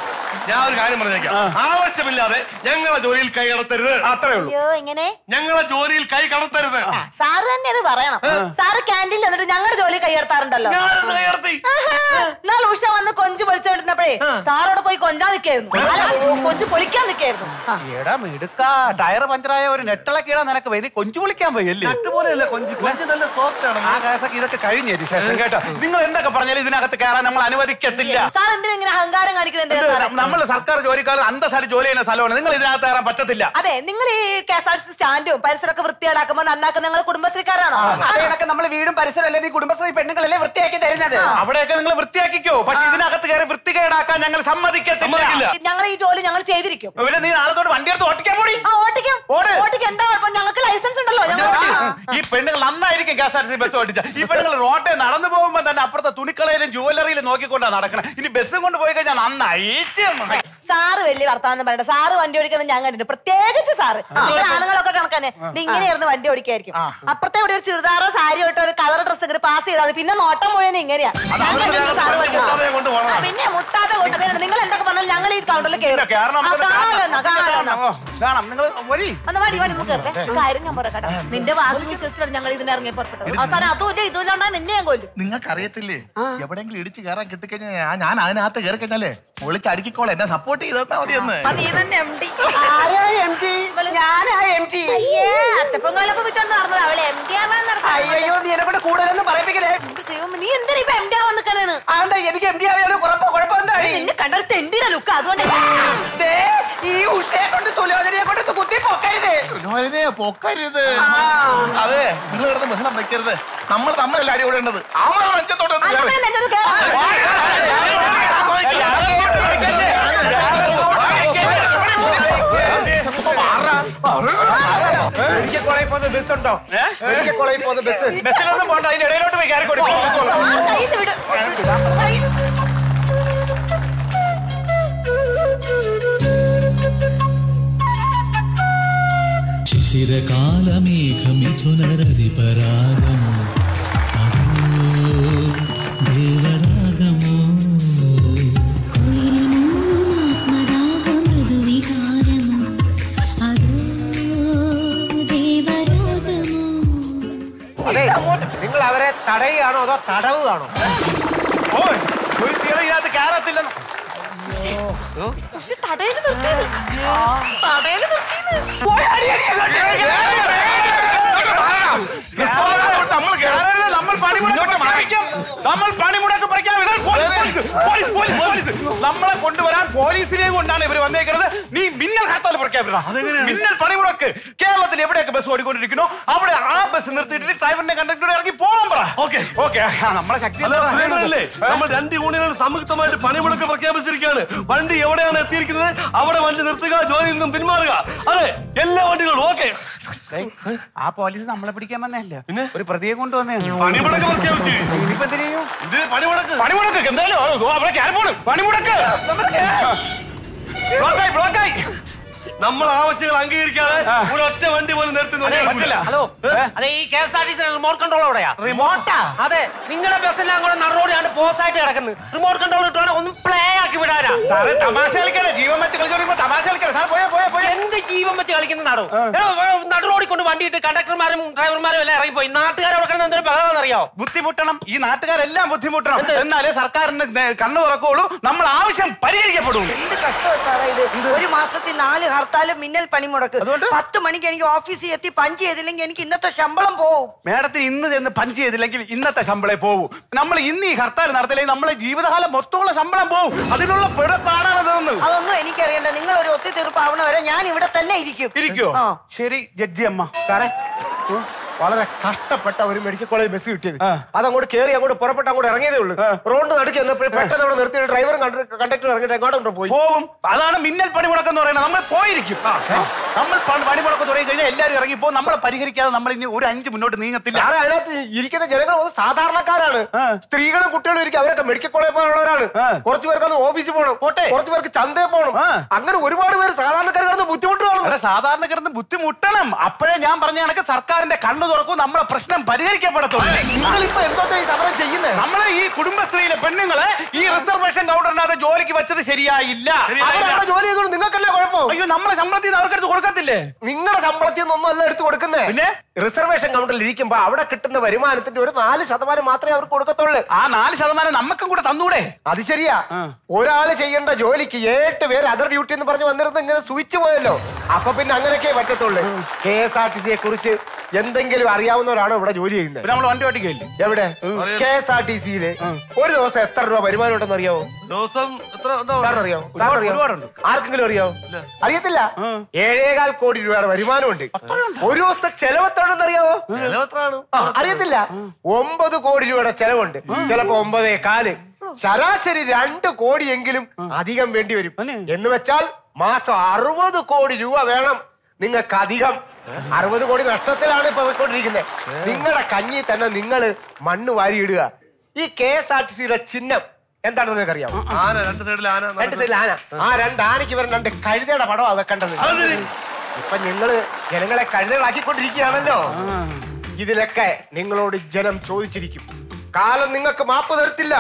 ഞാൻ ഒരു കാര്യം പറഞ്ഞേക്കാം ആവശ്യമില്ലാതെ ഞങ്ങളെ ജോലിയിൽ കൈ കടത്തരുത് അത്രേ അയ്യോ എങ്ങനെ ഞങ്ങളെ ജോലിയിൽ കൈ കടത്തരുത് സാറ് തന്നെ അത് പറയണം സാറ് ക്യാൻറ്റീനിൽ വന്നിട്ട് ഞങ്ങളുടെ ജോലി കൈയെടുത്താറുണ്ടല്ലോ ഞാനെന്ത് കൈകടത്തി? എന്നാൽ ഉഷ വന്ന് കൊഞ്ച് പൊളിച്ചോണ്ടിരുന്നപ്പോഴേ സാറോട് പോയി കൊഞ്ചാൻ നിൽക്കായിരുന്നു അല്ല കൊഞ്ച് പൊളിക്കാൻ നിൽക്കായിരുന്നു എടാ മിടുക്ക ടയർ പഞ്ചറായ ഒരു നെട്ടളക്കീടാ നിനക്ക് വേദി കൊഞ്ചു പൊളിക്കാൻ പോയല്ലേ പോലെയല്ല കൊഞ്ച് കൊഞ്ച് നല്ല സോഫ്റ്റ് ആണ് ആ കേസൊക്കെ ഇതൊക്കെ കഴിഞ്ഞതിന് ശേഷം കേട്ടോ നിങ്ങൾ എന്തൊക്കെ പറഞ്ഞാലും ഇതിനകത്ത് കയറാൻ നമ്മൾ അനുവദിക്കത്തില്ല സാർ എന്തിനാ ഇങ്ങനെ അഹങ്കാരം കാണിക്കുന്നുണ്ട് നമ്മൾ സർക്കാർ ജോലിക്കാർ അന്തസ്സായിട്ട് ജോലി ചെയ്യുന്ന സ്ഥലമാണ് നിങ്ങൾ ഇതിനകത്ത് കയറാൻ പറ്റത്തില്ല അതെ നിങ്ങൾ ഈ K S R T C സ്റ്റാൻഡും പരിസരമൊക്കെ വൃത്തിയേടാക്കുമ്പോ നന്നാക്കുന്ന നിങ്ങൾ കുടുംബശ്രീക്കാരാണോ അതേണൊക്കെ നമ്മൾ വീടും പരിസരം അല്ലേ ഈ കുടുംബശ്രീ പെണ്ണുങ്ങളല്ലേ വൃത്തിയാക്കി തരുന്നത് അവിടെയൊക്കെ നിങ്ങൾ വൃത്തിയാക്കിക്കോ പക്ഷെ ഇതിനകത്ത് കയറി വൃത്തികേടാക്കാൻ ഞങ്ങൾ സമ്മതിക്കത്തില്ല ഞങ്ങൾ ഈ ജോലി ഞങ്ങൾ ചെയ്തിരിക്കും പിന്നെ നീ നാളെ തൊട്ട് വണ്ടി എടുത്ത് ഓട്ടിക്കാൻ പോടി ആ ഓട്ടിക്കും ഓട്ടിക്കും എന്താ കുഴപ്പം ഞങ്ങൾക്ക് ലൈസൻസ് ഉണ്ടല്ലോ ഞങ്ങൾ ഓട്ടിക്കും ഈ പെണ്ണുങ്ങൾ നന്നായിരിക്കും K S R T C bus ഓടിച്ച ഈ പെണ്ണുങ്ങൾ റോട്ടെ നടന്നു പോകുമ്പോ തന്നെ അപ്പുറത്തെ തുണിക്കളയിലും ജുവലറിയിലും നോക്കിക്കൊണ്ടാ നടക്കണം ഇനി ബസ്സും കൊണ്ട് പോയി കഴിഞ്ഞാൽ നന്നായി സാറ് വലിയ വർത്താനം പറയണ്ട സാറ് വണ്ടി ഓടിക്കുന്നത് ഞാൻ കണ്ടിട്ടുണ്ട് പ്രത്യേകിച്ച് സാറ് നിങ്ങൾ ആണുങ്ങളൊക്കെ കണക്കാനെ ഇത് ഇങ്ങനെയായിരുന്നു വണ്ടി ഓടിക്കായിരിക്കും അപ്പുറത്തെ ഇവിടെ ഒരു ചുരിദാറോ സാരി ഇട്ടോ ഒരു കളർ ഡ്രസ് ഇങ്ങനെ പാസ് ചെയ്താൽ മതി. പിന്നെ നോട്ടം മുഴുവൻ ഇങ്ങനെയാ ഞാൻ കണ്ടിട്ടുണ്ട് സാറ് വണ്ടി ഓടിക്കുന്നത്. ആ, പിന്നെ മുട്ടാതെ കൊണ്ടത് നിങ്ങൾ എന്തൊക്കെ പറഞ്ഞാലും ഞങ്ങൾ ഈ കൗണ്ടറിൽ കയറും കാരണം ആ, കാണാലോ എന്നാ, കാണാലോ എന്നാ. കാണാം നിങ്ങൾ വരി ഒന്ന് വാടി വാടി നമുക്ക് കയറട്ടെ ഒരു കാര്യം ഞാൻ പറയാം കേട്ടോ നിന്റെ വാക്ക് വിശ്വസിച്ചാണ് ഞങ്ങൾ ഇതിന് ഇറങ്ങി പുറപ്പെട്ടത് അവസാനം അതും ഇല്ല ഇതും ഇല്ലാണ്ടാ നിന്നെ ഞാൻ കൊല്ലും നിങ്ങൾക്ക് അറിയത്തില്ലേ എവിടെയെങ്കിലും ഇടിച്ച് കയറാൻ കിട്ടിക്കഴിഞ്ഞാൽ ഞാൻ ഞാൻ അതിനകത്ത് കയറി കഴിഞ്ഞാലേ ഒളിച്ച് അടുക്കിക്കോളെ എന്നെ സപ്പോർട്ട് ചെയ്താൽ മതി എന്ന് നീ തന്നെ എം ഡി ആരാ എം ടി ഞാനാ എം ടി അയ്യേ അച്ചപ്പങ്ങളൊക്കെ വിട്ടോണ്ട് നടന്നത് അവള് എം ഡി ആവാൻ അയ്യോ നീ എന്നെ കൊണ്ട് കൂടുതലൊന്നും പറയിപ്പിക്കലേ നീ എന്തിനാ ഇപ്പൊ എം ഡി ആവാൻ നിൽക്കണേന്ന് അതെന്താ എനിക്ക് എം ഡി ആയാലും കുഴപ്പം കുഴപ്പം എന്താടി നിന്നെ കണ്ടൊരു തെണ്ടിയുടെ ലുക്ക് അതുകൊണ്ട് ദേ, ഈ ഉഷയെ കൊണ്ട് സുലോചനയെ കൊണ്ട് ഇത് കുത്തി പൊക്കരുത് സുനോദിനെ പൊക്കരുത് അതെ നിങ്ങൾ കിടന്ന് ബഹളം വെക്കരുത് നമ്മൾ തമ്മിലല്ല അടി കൂടേണ്ടത് അമ്മ നെഞ്ചത്തോട്ട് ഒന്ന് കയറ്. മെഡിക്കൽ കോളേജിൽ പോകുന്ന ബസ് ഉണ്ടോ മെഡിക്കൽ കോളേജിൽ പോകുന്ന ബസ് ബസ്സിലൊന്നും പോണ്ട അതിന്റെ ഇടയിലോട്ട് പോയി കയറി ശിശിരകാലമേഘമിഥുനരതിപരാഗമോ അതോ ദേവരാഗമോ അതെ നിങ്ങൾ അവരെ തടയുകയാണോ അതോ തടവുകയാണോ ഓ ഒരു തീരെ ഇതിനകത്ത് കയറത്തില്ലെന്ന് തടയിൽ നിർത്തിയത് തടയിൽ നിർത്തിയത് നമ്മൾ കയറരുത് നമ്മൾ പണിമുടക്ക് പ്രഖ്യാപിക്കാം നമ്മൾ പണിമുടക്ക് പ്രഖ്യാപിക്കാം പോലീസ്, പോലീസ്, പോലീസ്, പോലീസ്. നമ്മളെ കൊണ്ടുവരാൻ പോലീസിനെയും കൊണ്ടാണ് ഇവർ വന്നേക്കുന്നത് നീ മിന്നൽ ഹർത്താൽ പ്രഖ്യാപിക്കണം മിന്നൽ പണിമുടക്ക് കേരളത്തിൽ എവിടെയൊക്കെ ബസ് ഓടിക്കൊണ്ടിരിക്കണോ അവിടെ ആ ബസ് നിർത്തിയിട്ട് ഡ്രൈവറിനെ കണ്ടക്ടറെ ഇറങ്ങി പോകാൻ പറ ഓക്കെ ഓക്കെ നമ്മളെ ശക്തി അല്ല, സുരേന്ദ്രനല്ലേ? നമ്മൾ രണ്ട് യൂണിയനുകൾ സംയുക്തമായിട്ട് പണിമുടക്ക് പ്രഖ്യാപിച്ചിരിക്കുകയാണ് വണ്ടി എവിടെയാണ് എത്തിയിരിക്കുന്നത് അവിടെ വണ്ടി നിർത്തുക ജോലിയിൽ നിന്നും പിന്മാറുക അതെ എല്ലാ വണ്ടികളും ഓക്കെ ആ പോലീസ് നമ്മളെ പിടിക്കാൻ വന്നതല്ല പിന്നെ ഒരു പ്രതിയെ കൊണ്ടുവന്നേ പണിമുടക്ക് പ്രഖ്യാപിച്ചു ഇനിയിപ്പോ എന്തിനു ചെയ്യും? ഇത് പണിമുടക്ക് പണിമുടക്ക് എന്തായാലും ഓ, ഓ, അവിടെ കയറി പോണം പണിമുടക്ക് ബ്ലോക്കായി ബ്ലോക്കായി നമ്മൾ ആവശ്യങ്ങൾ അംഗീകരിക്കാതെ ഒരു ഒറ്റ വണ്ടി പോലും നിർത്തി പറ്റില്ല. ഹലോ അതെ ഈ K S R T C remote control എവിടെയാ റിമോട്ടാ അതെ നിങ്ങളുടെ ബസ്സെല്ലാം കൂടെ നടറോടിയാണ് പോസ് ആയിട്ട് കിടക്കുന്നത് റിമോട്ട് കൺട്രോൾ ഇട്ടുവാണ് ഒന്ന് പ്ലേ ആക്കി വിടാനാ സാറേ തമാശ കളിക്കല്ലേ ജീവൻ വെച്ച് കളിച്ചോണ്ടിരിക്കുമ്പോ തമാശ കളിക്കല്ലേ സാർ പോയാ പോയാ പോയാ എന്ത് ജീവൻ വെച്ച് കളിക്കുന്ന നാടോ നടുറോടി കൊണ്ട് വണ്ടിയിട്ട് കണ്ടക്ടർമാരും ഡ്രൈവർമാരും എല്ലാം ഇറങ്ങിപ്പോയി നാട്ടുകാർ അവിടെ കിടന്ന് എന്തൊരു ബഹളം അറിയാവോ ബുദ്ധിമുട്ടണം ഈ നാട്ടുകാരെല്ലാം ബുദ്ധിമുട്ടണം എന്നാലേ സർക്കാരിന് നേ- കണ്ണു തുറക്കുള്ളൂ നമ്മൾ ആവശ്യം പരിഹരിക്കപ്പെടുള്ളൂ എന്ത് കഷ്ടമാണ് സാറേ ഇത് ഒരു മാസത്തിൽ നാല് ഹർത്താലും മിന്നൽ പണിമുടക്ക് പത്ത് മണിക്ക് എനിക്ക് ഓഫീസിൽ എത്തി പഞ്ച് ചെയ്തില്ലെങ്കിൽ എനിക്ക് ഇന്നത്തെ ശമ്പളം പോവും മേഡത്തിന് ഇന്ന് ചെന്ന് പഞ്ച് ചെയ്തില്ലെങ്കിൽ ഇന്നത്തെ ശമ്പളം പോവും നമ്മൾ ഇന്ന് ഈ ഹർത്താൽ നടത്തില്ലെങ്കിൽ നമ്മളെ ജീവിതകാലം മൊത്തമുള്ള ശമ്പളം പോവും അതിനുള്ള പിഴപ്പാടാണ് തോന്നുന്നത് അതൊന്നും എനിക്കറിയണ്ട നിങ്ങൾ ഒരു ഒത്തുതീർപ്പാവണ വരെ ഞാൻ ഇവിടെ തന്നെ ഇരിക്കും ഇരിക്കോ ആ. ശരി ജഡ്ജി അമ്മ സാറേ ഉം, വളരെ കഷ്ടപ്പെട്ട ഒരു മെഡിക്കൽ കോളേജ് ബസ് കിട്ടിയത് അതങ്ങോട്ട് കയറി അങ്ങോട്ട് പുറപ്പെട്ട് അങ്ങോട്ട് ഇറങ്ങിയതേ ഉള്ളൂ റോഡ് നടുക്ക് ചെന്നപ്പോൾ പെട്ടെന്ന് അവിടെ നിർത്തിയിട്ട് ഡ്രൈവറും കണ്ടക്ടർ ഇറങ്ങിയിട്ട് എങ്ങോട്ടും പോയി പോവും അതാണ് മിന്നൽ പണിമുടക്കം എന്ന് പറയുന്നത് നമ്മൾ പോയിരിക്കും നമ്മൾ പ- പണിമുടക്കം തുടങ്ങി കഴിഞ്ഞാൽ എല്ലാവരും ഇറങ്ങിപ്പോ നമ്മളെ പരിഹരിക്കാതെ നമ്മൾ ഇനി ഒരു അഞ്ച് മുന്നോട്ട് നീങ്ങത്തില്ല സാറേ അതിനകത്ത് ഇരിക്കുന്ന ജനങ്ങൾ ഒന്ന് സാധാരണക്കാരാണ് സ്ത്രീകളും കുട്ടികളും ഇരിക്കും അവരൊക്കെ മെഡിക്കൽ കോളേജ് പോലുള്ളവരാണ് കുറച്ചു പേർക്ക് അന്ന് ഓഫീസിൽ പോകണം കുറച്ചു പേർക്ക് ചന്തയിൽ പോകണം അങ്ങനെ ഒരുപാട് പേര് സാധാരണക്കാർ കിടന്ന് ബുദ്ധിമുട്ട് അല്ല, സാധാരണ കിടന്ന് ബുദ്ധിമുട്ടണം അപ്പോഴേ ഞാൻ പറഞ്ഞ കണക്ക് സർക്കാരിന്റെ കണ്ണു തുറക്കൂ നമ്മളെ പ്രശ്നം പരിഹരിക്കപ്പെടത്തുള്ളൂ നിങ്ങളിപ്പോ എന്തോത്താ ഈ സമരം ചെയ്യുന്നേ നമ്മളെ ഈ കുടുംബശ്രീയിലെ പെണ്ണുങ്ങളെ ഈ റിസർവേഷൻ കൗണ്ടറിനകത്ത് ജോലിക്ക് വെച്ചത് ശരിയായില്ല അവരവിടെ ജോലി ചെയ്തോണ്ട് നിങ്ങൾക്കല്ലേ കുഴപ്പം അയ്യോ നമ്മളെ ശമ്പളത്തിൽ നിന്ന് അവർക്കെടുത്ത് കൊടുക്കത്തില്ലേ നിങ്ങളുടെ ശമ്പളത്തിൽ നിന്നൊന്നും അല്ല എടുത്ത് കൊടുക്കുന്നേ പിന്നെ റിസർവേഷൻ കൗണ്ടറിൽ ഇരിക്കുമ്പോ അവിടെ കിട്ടുന്ന വരുമാനത്തിന്റെ ഒരു നാല് ശതമാനം മാത്രമേ അവർക്ക് കൊടുക്കത്തുള്ളൂ ആ നാല് ശതമാനം നമുക്കും കൂടെ തന്നൂടെ അത് ശരിയാ ഒരാള് ചെയ്യേണ്ട ജോലിക്ക് ഏട്ട് പേര് അതർ ഡ്യൂട്ടി എന്ന് പറഞ്ഞ് വന്നിരുന്നത് ഇങ്ങനെ സ്വിച്ച് പോയല്ലോ അപ്പൊ പിന്നെ അങ്ങനെയൊക്കെ പറ്റത്തുള്ളൂ കെ എസ് ആർ ടി സിയെ കുറിച്ച് എന്തെങ്കിലും അറിയാവുന്നവരാണോ ഇവിടെ ജോലി ചെയ്യുന്നത് നമ്മൾ വണ്ടി ഓട്ടിക്കയില്ലേ എവിടെ കെ എസ് ആർ ടി സിയില് ഒരു ദിവസം എത്ര രൂപ വരുമാനം ഉണ്ടെന്ന് അറിയാവോ ദിവസം എത്ര സാറിന് അറിയാവോ സാറിന് അറിയാവോ? ഒരുപാടുണ്ട്. ആർക്കെങ്കിലും അറിയാവോ അറിയത്തില്ല ഏഴേകാൽ കോടി രൂപയുടെ വരുമാനമുണ്ട് ഒരു ദിവസത്തെ ചെലവ് എത്രയാണെന്ന് അറിയാവോ ആ, അറിയത്തില്ല ഒമ്പത് കോടി രൂപയുടെ ചെലവുണ്ട് ചിലപ്പോ ഒമ്പതേ കാല് ശരാശരി രണ്ട് കോടിയെങ്കിലും അധികം വേണ്ടി വരും എന്ന് വെച്ചാൽ മാസം അറുപത് കോടി രൂപ വേണം നിങ്ങൾക്ക് അധികം അറുപത് കോടി നഷ്ടത്തിലാണ് ഇപ്പൊ പോയിക്കൊണ്ടിരിക്കുന്നത് നിങ്ങളുടെ കഞ്ഞി തന്നെ നിങ്ങൾ മണ്ണ് വാരിയിടുക ഈ കെ എസ് ആർ ടി സിയുടെ ചിഹ്നം എന്താണെന്ന് നിങ്ങൾക്ക് അറിയാം ആന രണ്ട് സൈഡിൽ ആന രണ്ട് സൈഡിൽ ആന ആ രണ്ട് ആനയ്ക്ക് ഇവർ രണ്ട് കഴുതയുടെ പടമാണ് വെക്കേണ്ടത് ഇപ്പൊ നിങ്ങള് ജനങ്ങളെ കഴുതകളാക്കിക്കൊണ്ടിരിക്കുകയാണല്ലോ ഇതിനൊക്കെ നിങ്ങളോട് ജനം ചോദിച്ചിരിക്കും കാലം നിങ്ങൾക്ക് മാപ്പ് തരത്തില്ല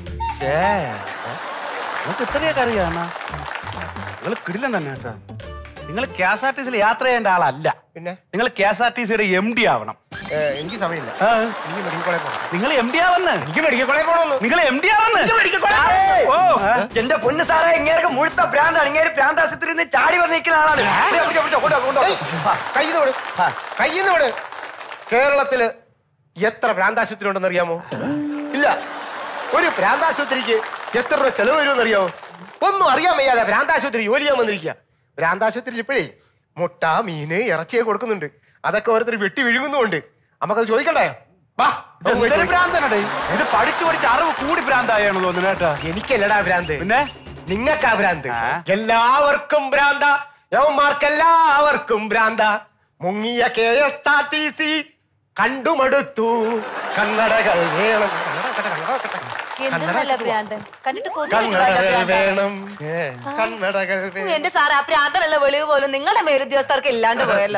നമുക്ക് ഇത്രയൊക്കെ അറിയാം നിങ്ങൾ കിടിലം തന്നെ കേട്ടോ നിങ്ങൾ കെ എസ് ആർ ടി സിയിൽ യാത്ര ചെയ്യേണ്ട ആളല്ല പിന്നെ നിങ്ങൾ കെ എസ് ആർ ടി സിയുടെ എം ഡി ആവണം ഏ, എനിക്ക് സമയമില്ല എനിക്ക് മെഡിക്കൽ കോളേജ് പോകണം നിങ്ങൾ എം ഡി ആവന്ന് എനിക്ക് മെഡിക്കൽ കോളേജ് പോകണമെന്ന് നിങ്ങൾ എം ഡി ആവന്ന് ഓ എന്റെ പൊന്ന് സാറേ ഇങ്ങേർക്ക് മുഴുത്ത പ്രാന്താണ് ഇങ്ങേര് പ്രാന്താശുപത്രിയിൽ നിന്ന് ചാടി വന്ന് നിൽക്കുന്ന ആളാണ് പിടിച്ചോ, പിടിച്ചോ, പിടിച്ചോ, കൊണ്ടുവാ, കൊണ്ടുവാ. കയ്യിൽ വിട് കയ്യിൽ വിട് കേരളത്തില് എത്ര ഭ്രാന്താശുപത്രി ഉണ്ടെന്ന് അറിയാമോ ഇല്ല ഒരു ഭ്രാന്താശുപത്രിക്ക് എത്ര രൂപ ചെലവ് വരുമെന്ന് അറിയാമോ ഒന്നും അറിയാൻ വയ്യാതെ ഭ്രാന്താശുപത്രി ജോലി ചെയ്യാൻ വന്നിരിക്കുക ഭ്രാന്താശുപത്രിയിൽ ഇപ്പോഴേ മുട്ട മീന് ഇറച്ചിയൊക്കെ കൊടുക്കുന്നുണ്ട് അതൊക്കെ ഓരോരുത്തർ വെട്ടി വിഴുങ്ങുന്നുണ്ട് നമുക്കത് ചോദിക്കണ്ടേ വാ നമുക്ക് പോയി ഇതൊരു ചോദിക്കാം. ഭ്രാന്തനാടേ ഇത് പഠിച്ചു പഠിച്ച് അറിവ് കൂടി ഭ്രാന്തായാണ് തോന്നുന്നു കേട്ടോ എനിക്കല്ലടാ ഭ്രാന്ത് പിന്നെ നിങ്ങൾക്കാ ഭ്രാന്ത് എല്ലാവർക്കും ഭ്രാന്ത യവന്മാർക്കെല്ലാവർക്കും ഭ്രാന്ത മുങ്ങിയ K S R T C കണ്ടുമടുത്തു കന്നടകൾ വേണം എന്തെന്നല്ല ഭ്രാന്തൻ കണ്ടിട്ട് കൊതി കന്നടകൾ ഭ്രാന്തൻ. വേണം കന്നടകൾ ഓ, വേണം എന്റെ സാറ് ആ പ്രാന്തനുള്ള വെളിവ് പോലും നിങ്ങളുടെ മേലുദ്യോഗസ്ഥർക്ക് ഇല്ലാണ്ട് പോയല്ലോ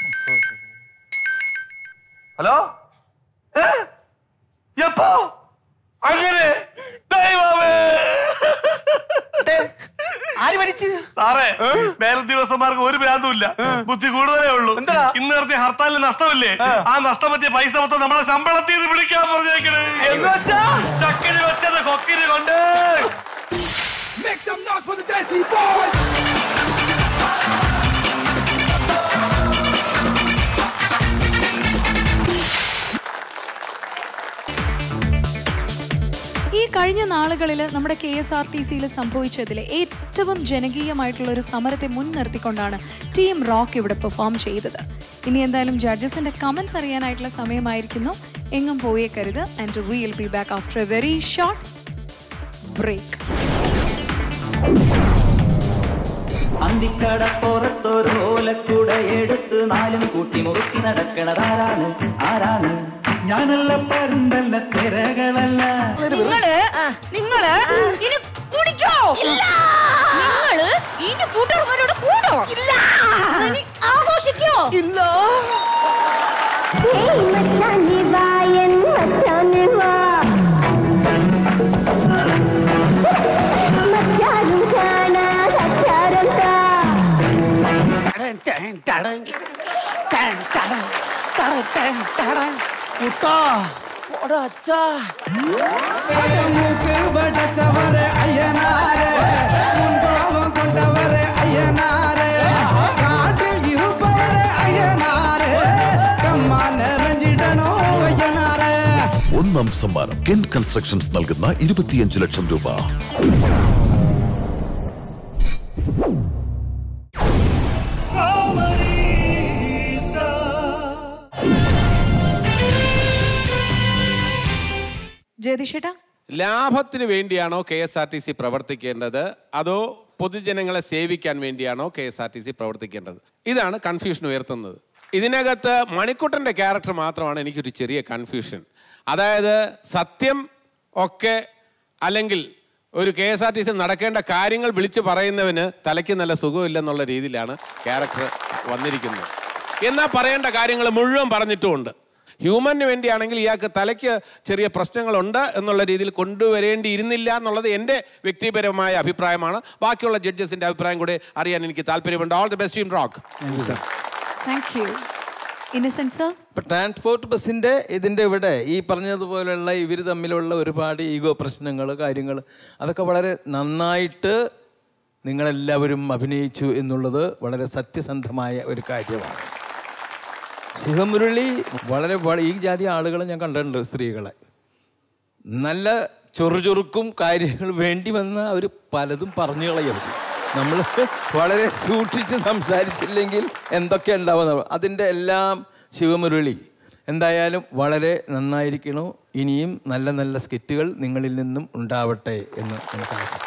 ഹലോ ഏ? എപ്പോ അങ്ങനെ ദൈവമേ ആര് മരിച്ചു സാറേ മേലുദ്യോഗസ്ഥന്മാർക്ക് ഒരു ഭ്രാന്തും ഇല്ല ബുദ്ധി കൂടുതലേ ഉള്ളൂ ഇന്ന് നടത്തിയ ഹർത്താലിന് നഷ്ടമില്ലേ ആ നഷ്ടം പറ്റിയ പൈസ മൊത്തം നമ്മളെ ശമ്പളത്തിൽ നിന്ന് പിടിക്കാൻ പറഞ്ഞേക്കണ് എന്ന് വെച്ചാ? ചക്കിന് വെച്ചത് കൊക്കിന് കൊണ്ട് Make some noise for the Desi Boys! ഈ കഴിഞ്ഞ നാളുകളിൽ നമ്മുടെ കെ എസ് ആർ ടി സിയിൽ സംഭവിച്ചതിൽ ഏറ്റവും ജനകീയമായിട്ടുള്ള ഒരു സമരത്തെ മുൻനിർത്തിക്കൊണ്ടാണ് ടീം റോക്ക് ഇവിടെ പെർഫോം ചെയ്തത് ഇനി എന്തായാലും ജഡ്ജസിന്റെ കമന്റ്സ് അറിയാനായിട്ടുള്ള സമയമായിരിക്കുന്നു എങ്ങും പോയേക്കരുത് and will be back after a very short break അന്തിക്കടപ്പുറത്തൊരു ഓലക്കുട എടുത്ത് നാലും കൂട്ടി മുറുക്കി നടക്കണതാരാണ് ആരാണ് ഞാനല്ല പരുന്തല്ല തിരകളല്ല നിങ്ങള് നിങ്ങള് ഇനി കുടിക്കോ നിങ്ങള് ഇനി കൂട്ടുകാരോട് കൂടോ ഇല്ല ആഘോഷിക്കോ ഇല്ല படைச்சவரே ஐயனாரே உன் கோபம் கொண்டவரே ஐயனாரே காட்டில் இருப்பவரே ஐயனாரே കമ്മാ നിറഞ്ഞിടണോ അയ്യനാരേ ഒന്നാം സമ്മാനം കെൻ കൺസ്ട്രക്ഷൻസ് നൽകുന്ന ഇരുപത്തിയഞ്ച് ലക്ഷം രൂപ ജയതിഷേട്ടാ ലാഭത്തിന് വേണ്ടിയാണോ K S R T C പ്രവർത്തിക്കേണ്ടത് അതോ പൊതുജനങ്ങളെ സേവിക്കാൻ വേണ്ടിയാണോ K S R T C പ്രവർത്തിക്കേണ്ടത് ഇതാണ് കൺഫ്യൂഷൻ ഉയർത്തുന്നത് ഇതിനകത്ത് മണിക്കുട്ടൻ്റെ ക്യാരക്ടർ മാത്രമാണ് എനിക്കൊരു ചെറിയ കൺഫ്യൂഷൻ അതായത് സത്യം ഒക്കെ അല്ലെങ്കിൽ ഒരു K S R T C നടക്കേണ്ട കാര്യങ്ങൾ വിളിച്ചു പറയുന്നവന് തലയ്ക്ക് നല്ല സുഖമില്ലെന്നുള്ള രീതിയിലാണ് ക്യാരക്ടർ വന്നിരിക്കുന്നത് എന്നാൽ പറയേണ്ട കാര്യങ്ങൾ മുഴുവൻ പറഞ്ഞിട്ടുമുണ്ട് ഹ്യൂമന് വേണ്ടിയാണെങ്കിൽ ഇയാൾക്ക് തലയ്ക്ക് ചെറിയ പ്രശ്നങ്ങളുണ്ട് എന്നുള്ള രീതിയിൽ കൊണ്ടുവരേണ്ടിയിരുന്നില്ല എന്നുള്ളത് എൻ്റെ വ്യക്തിപരമായ അഭിപ്രായമാണ് ബാക്കിയുള്ള ജഡ്ജസിൻ്റെ അഭിപ്രായം കൂടെ അറിയാൻ എനിക്ക് താല്പര്യമുണ്ട് all the best team rock thank you innocence ഇപ്പം ട്രാൻസ്പോർട്ട് ബസ്സിൻ്റെ ഇതിൻ്റെ ഇവിടെ ഈ പറഞ്ഞതുപോലെയുള്ള ഇവർ തമ്മിലുള്ള ഒരുപാട് ഈഗോ പ്രശ്നങ്ങൾ കാര്യങ്ങൾ അതൊക്കെ വളരെ നന്നായിട്ട് നിങ്ങളെല്ലാവരും അഭിനയിച്ചു എന്നുള്ളത് വളരെ സത്യസന്ധമായ ഒരു കാര്യമാണ് ശിവമുരളി വളരെ വള- ഈ ജാതി ആളുകളെ ഞാൻ കണ്ടിട്ടുണ്ട് സ്ത്രീകളെ നല്ല ചൊറുചൊറുക്കും കാര്യങ്ങൾ വേണ്ടി വന്ന അവർ പലതും പറഞ്ഞു കളയും നമ്മൾ വളരെ സൂക്ഷിച്ച് സംസാരിച്ചില്ലെങ്കിൽ എന്തൊക്കെ ഉണ്ടാവുന്ന അതിൻ്റെ എല്ലാം ശിവമുരളി എന്തായാലും വളരെ നന്നായിരിക്കണു ഇനിയും നല്ല നല്ല സ്കിറ്റുകൾ നിങ്ങളിൽ നിന്നും ഉണ്ടാവട്ടെ എന്ന് നമുക്ക് ആശ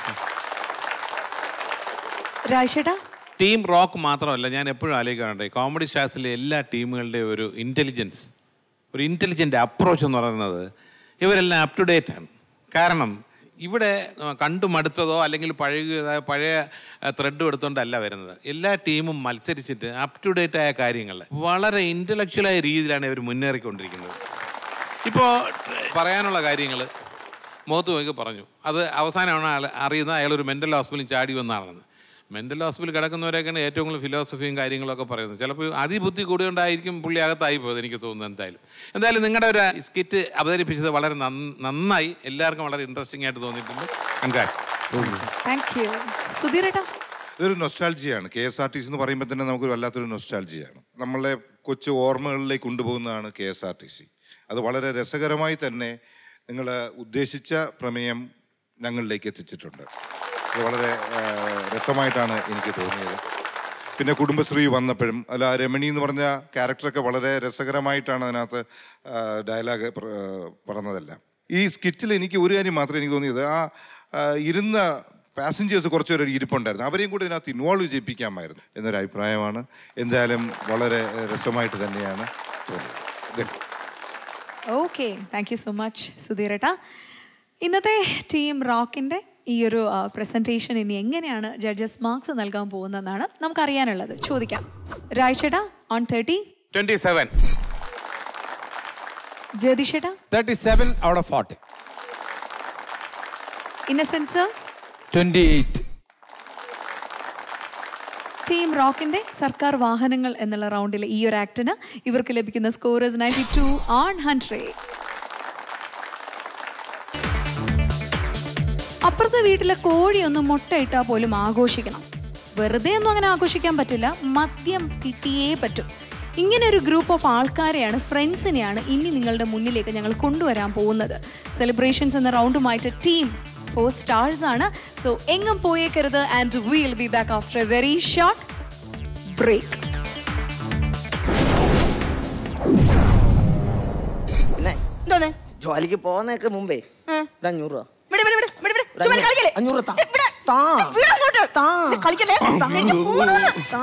രാജേട്ടാ ടീം റോക്ക് മാത്രമല്ല ഞാൻ എപ്പോഴും ആലോചിക്കാറുണ്ട് കോമഡി സ്റ്റാർസിലെ എല്ലാ ടീമുകളുടെയും ഒരു ഇൻ്റലിജൻസ് ഒരു ഇൻ്റലിജൻ്റ് അപ്രോച്ച് എന്ന് പറയുന്നത് ഇവരെല്ലാം അപ് ടു ഡേറ്റ് ആണ് കാരണം ഇവിടെ ആ, കണ്ടു മടുത്തതോ അല്ലെങ്കിൽ പഴയ പഴയ ത്രെഡ് എടുത്തുകൊണ്ടല്ല വരുന്നത് എല്ലാ ടീമും മത്സരിച്ചിട്ട് അപ് ടു ഡേറ്റ് ആയ കാര്യങ്ങൾ വളരെ ഇൻ്റലക്ച്വലായ രീതിയിലാണ് ഇവർ മുന്നേറിക്കൊണ്ടിരിക്കുന്നത് ഇപ്പോൾ പറയാനുള്ള കാര്യങ്ങൾ മുഖത്ത് നോക്കി പറഞ്ഞു അത് അവസാനമാണ് ആൾ- അറിയുന്നത് അയാൾ ഒരു മെൻ്റൽ ഹോസ്പിറ്റലിൽ ചാടി വന്ന ആളാണ് മെൻ്റൽ ഹോസ്പിറ്റലിൽ കിടക്കുന്നവരൊക്കെയാണ് ഏറ്റവും കൂടുതൽ ഫിലോസഫിയും കാര്യങ്ങളൊക്കെ പറയുന്നത് ചിലപ്പോൾ അതിബുദ്ധി കൂടിയോണ്ടായിരിക്കും പുള്ളി അകത്തായി പോയത് എനിക്ക് തോന്നുന്നു എന്തായാലും എന്തായാലും നിങ്ങളുടെ ഒരു സ്കിറ്റ് അവതരിപ്പിച്ചത് വളരെ നന്ന- നന്നായി എല്ലാവർക്കും വളരെ ഇൻട്രസ്റ്റിംഗ് ആയിട്ട് തോന്നിയിട്ടുണ്ട് കൺഗ്രാറ്റ്സ് താങ്ക് യു സുധീരേട്ടാ ഇതൊരു നൊസ്റ്റാൾജിയാണ് K S R T C എന്ന് പറയുമ്പോൾ തന്നെ നമുക്കൊരു വല്ലാത്തൊരു നൊസ്റ്റാൾജിയാണ് നമ്മളെ കൊച്ചു ഓർമ്മകളിലേക്ക് കൊണ്ടുപോകുന്നതാണ് K S R T C അത് വളരെ രസകരമായി തന്നെ നിങ്ങൾ ഉദ്ദേശിച്ച പ്രമേയം ഞങ്ങളിലേക്ക് എത്തിച്ചിട്ടുണ്ട് അത് വളരെ ആ, രസമായിട്ടാണ് എനിക്ക് തോന്നിയത് പിന്നെ കുടുംബശ്രീ വന്നപ്പോഴും അല്ല ആ രമണി എന്ന് പറഞ്ഞ ക്യാരക്ടറൊക്കെ വളരെ രസകരമായിട്ടാണ് അതിനകത്ത് ഡയലോഗ് പറഞ്ഞതെല്ലാം ഈ സ്കിറ്റിൽ എനിക്ക് ഒരു കാര്യം മാത്രമേ എനിക്ക് തോന്നിയത് ആ ആ, ഇരുന്ന പാസഞ്ചേഴ്സ് കുറച്ച് പേര് ഇരിപ്പുണ്ടായിരുന്നു അവരെയും കൂടി ഇതിനകത്ത് ഇൻവോൾവ് ചെയ്യിപ്പിക്കാമായിരുന്നു എന്നൊരു അഭിപ്രായമാണ് എന്തായാലും വളരെ രസമായിട്ട് തന്നെയാണ് തോന്നിയത് Good. Okay thank you so much സുധീരേട്ടാ ഇന്നത്തെ ടീം റോക്കിൻ്റെ ഈ ഒരു പ്രസൻറ്റേഷൻ ഇനി എങ്ങനെയാണ് ജഡ്ജസ് മാർക്സ് നൽകാൻ പോകുന്നതെന്നാണ് നമുക്കറിയാനുള്ളത് ചോദിക്കാം രായ്ചേട്ടാ ഓൺ തേർട്ടി ട്വൻറ്റി സെവൻ ജ്യോതിഷേട്ടാ thirty seven out of forty innocence twenty eight team റോക്കിന്റെ സർക്കാർ വാഹനങ്ങൾ എന്നുള്ള റൗണ്ടിലെ ഈ ഒരു ആക്ടിന് ഇവർക്ക് ലഭിക്കുന്ന scorers ninety two on hundred അപ്പുറത്തെ വീട്ടിലെ കോഴിയൊന്നും മുട്ടയിട്ടാൽ പോലും ആഘോഷിക്കണം വെറുതെ ഒന്നും അങ്ങനെ ആഘോഷിക്കാൻ പറ്റില്ല മദ്യം കിട്ടിയേ പറ്റും ഇങ്ങനെ ഒരു ഗ്രൂപ്പ് ഓഫ് ആൾക്കാരെയാണ് ഫ്രണ്ട്സിനെയാണ് ഇനി നിങ്ങളുടെ മുന്നിലേക്ക് ഞങ്ങൾ കൊണ്ടുവരാൻ പോകുന്നത് സെലിബ്രേഷൻസ് എന്ന റൗണ്ടുമായിട്ട് ടീം ഫോർ സ്റ്റാർസ് ആണ് സോ എങ്ങും പോയേക്കരുത് and will be back after a very short break പിന്നെ എന്തോന്നെ ജോലിക്ക് പോകുന്നേക്ക് മുമ്പേ ഒരു അഞ്ഞൂറ് രൂപ ഒരു അഞ്ഞൂറ്- അഞ്ഞൂറ് താ. താ. താ. താ. താ.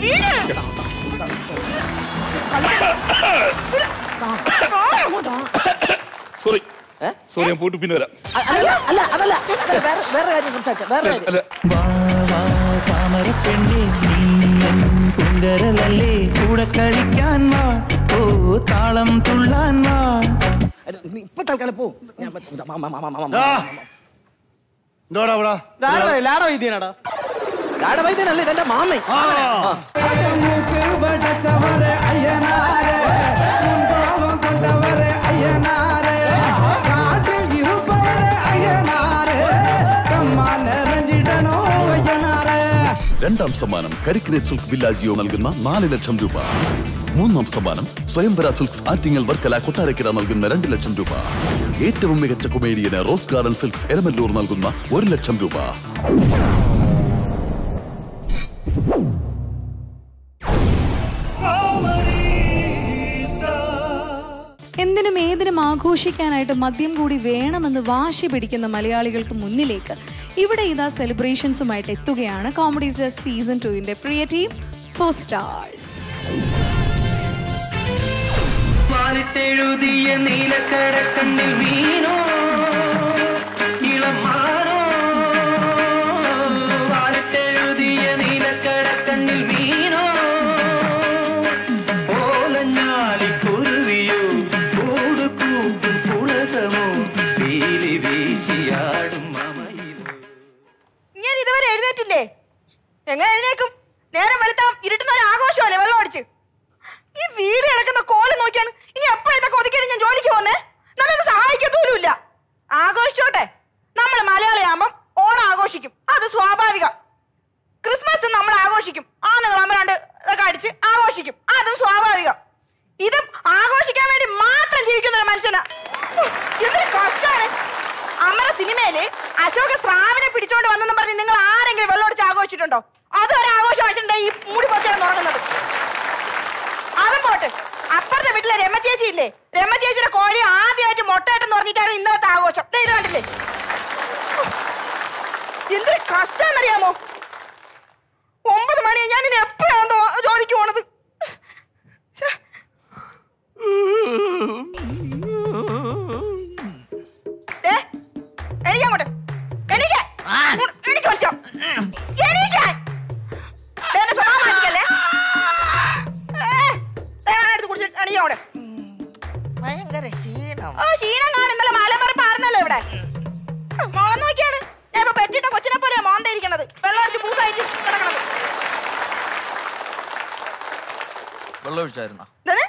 സോറി സോറി ഞാൻ പോയിട്ട് പിന്നെ വരാം അ- അല്ല അല്ല അതല്ല അതല്ല, വേറെ വേറെ കാര്യം സംസാരിച്ച വേറെ കാര്യം അല്ല താമരപ്പെണ്ണേ നീയൻ കുങ്കരലല്ലേ കൂടെ കളിക്കാൻ വാ ഓ താളം തുള്ളാൻ വാ അത് നീ ഇപ്പൊ തൽക്കാലം പോ ഞാൻ പ- മ- മ- മ- മ- മ- എന്തോടാ ഇവിടെ ലാട ലാട വൈദ്യനാടാ ലാട വൈദ്യനല്ലേ ഇതെന്റെ മാമൻ രണ്ടാം സമ്മാനം കരിക്കിനെ സിൽക്ക് വില്ലാജിയോ നൽകുന്ന നാല് ലക്ഷം രൂപ മൂന്നാം സമ്മാനം സ്വയംവര സിൽക്സ് ആറ്റിങ്ങൽ വർക്കല കൊട്ടാരക്കര നൽകുന്ന രണ്ട് ലക്ഷം രൂപ ഏറ്റവും മികച്ച കൊമേഡിയന് റോസ് ഗാർഡൻ സിൽക്സ് എരമല്ലൂർ നൽകുന്ന ഒരു ലക്ഷം രൂപ എന്തിനും ഏതിനും ആഘോഷിക്കാനായിട്ട് മദ്യം കൂടി വേണമെന്ന് വാശി പിടിക്കുന്ന മലയാളികൾക്ക് മുന്നിലേക്ക് ഇവിടെ ഇതാ സെലിബ്രേഷൻസുമായിട്ട് എത്തുകയാണ് കോമഡി സ്റ്റാർ സീസൺ ടുവിന്റെ പ്രിയ ടീം ഫോർ സ്റ്റാർസ് വാലിട്ടെഴുതിയ നീലക്കടക്കണ്ണിൽ വീണോ ഇളമാനോ വാലിട്ടെഴുതിയ നീലക്കടക്കണ്ണിൽ വീണോ ഓലഞ്ഞാലി കുരുവിയോ ആഘോഷിച്ചിട്ടുണ്ടോ അതൊരു ആഘോഷമായിട്ടുണ്ട് ഈ മൂടി പൊച്ചാണ് തുടങ്ങുന്നത് അതും പോട്ട് അപ്പുറത്തെ വീട്ടിലെ രമ ചേച്ചി ഇല്ലേ രമ ചേച്ചിയുടെ കോഴി ആദ്യമായിട്ട് മുട്ടയിട്ടെന്ന് പറഞ്ഞിട്ടാണ് ഇന്നലത്തെ ആഘോഷം ദേ ഇത് കണ്ടില്ലേ എന്തൊരു കഷ്ടമെന്നറിയാമോ ഒമ്പത് മണി ഞാൻ ഇനി എപ്പോഴാണ് ജോലിക്ക് പോണത് ദേ, എണീക്കങ്ങോട്ട്. എണീക്ക്. എണീക്ക് വിളിച്ചോ. എണീക്കാൻ. ദേ, എന്റെ സ്വഭാവം മാറ്റിക്കല്ലേ. ഏ, ദേ, ഞാൻ എടുത്ത് കുടിച്ച് എണീക്ക് അങ്ങോട്ട്. ഭയങ്കര ക്ഷീണം ഓ, ക്ഷീണം കാണും. ഇന്നലെ മലമറി പാർന്നല്ലോ ഇവിടെ മോളം നോക്കിയാണ് ഞാൻ ഇപ്പൊ പെറ്റിട്ട കൊച്ചിനെ പോലെയാ മോന്തയിരിക്കണത് വെള്ളം അടിച്ച് പൂസായിട്ട് കിടക്കണത് വെള്ളം ഒഴിച്ചായിരുന്നോ ഇതത്?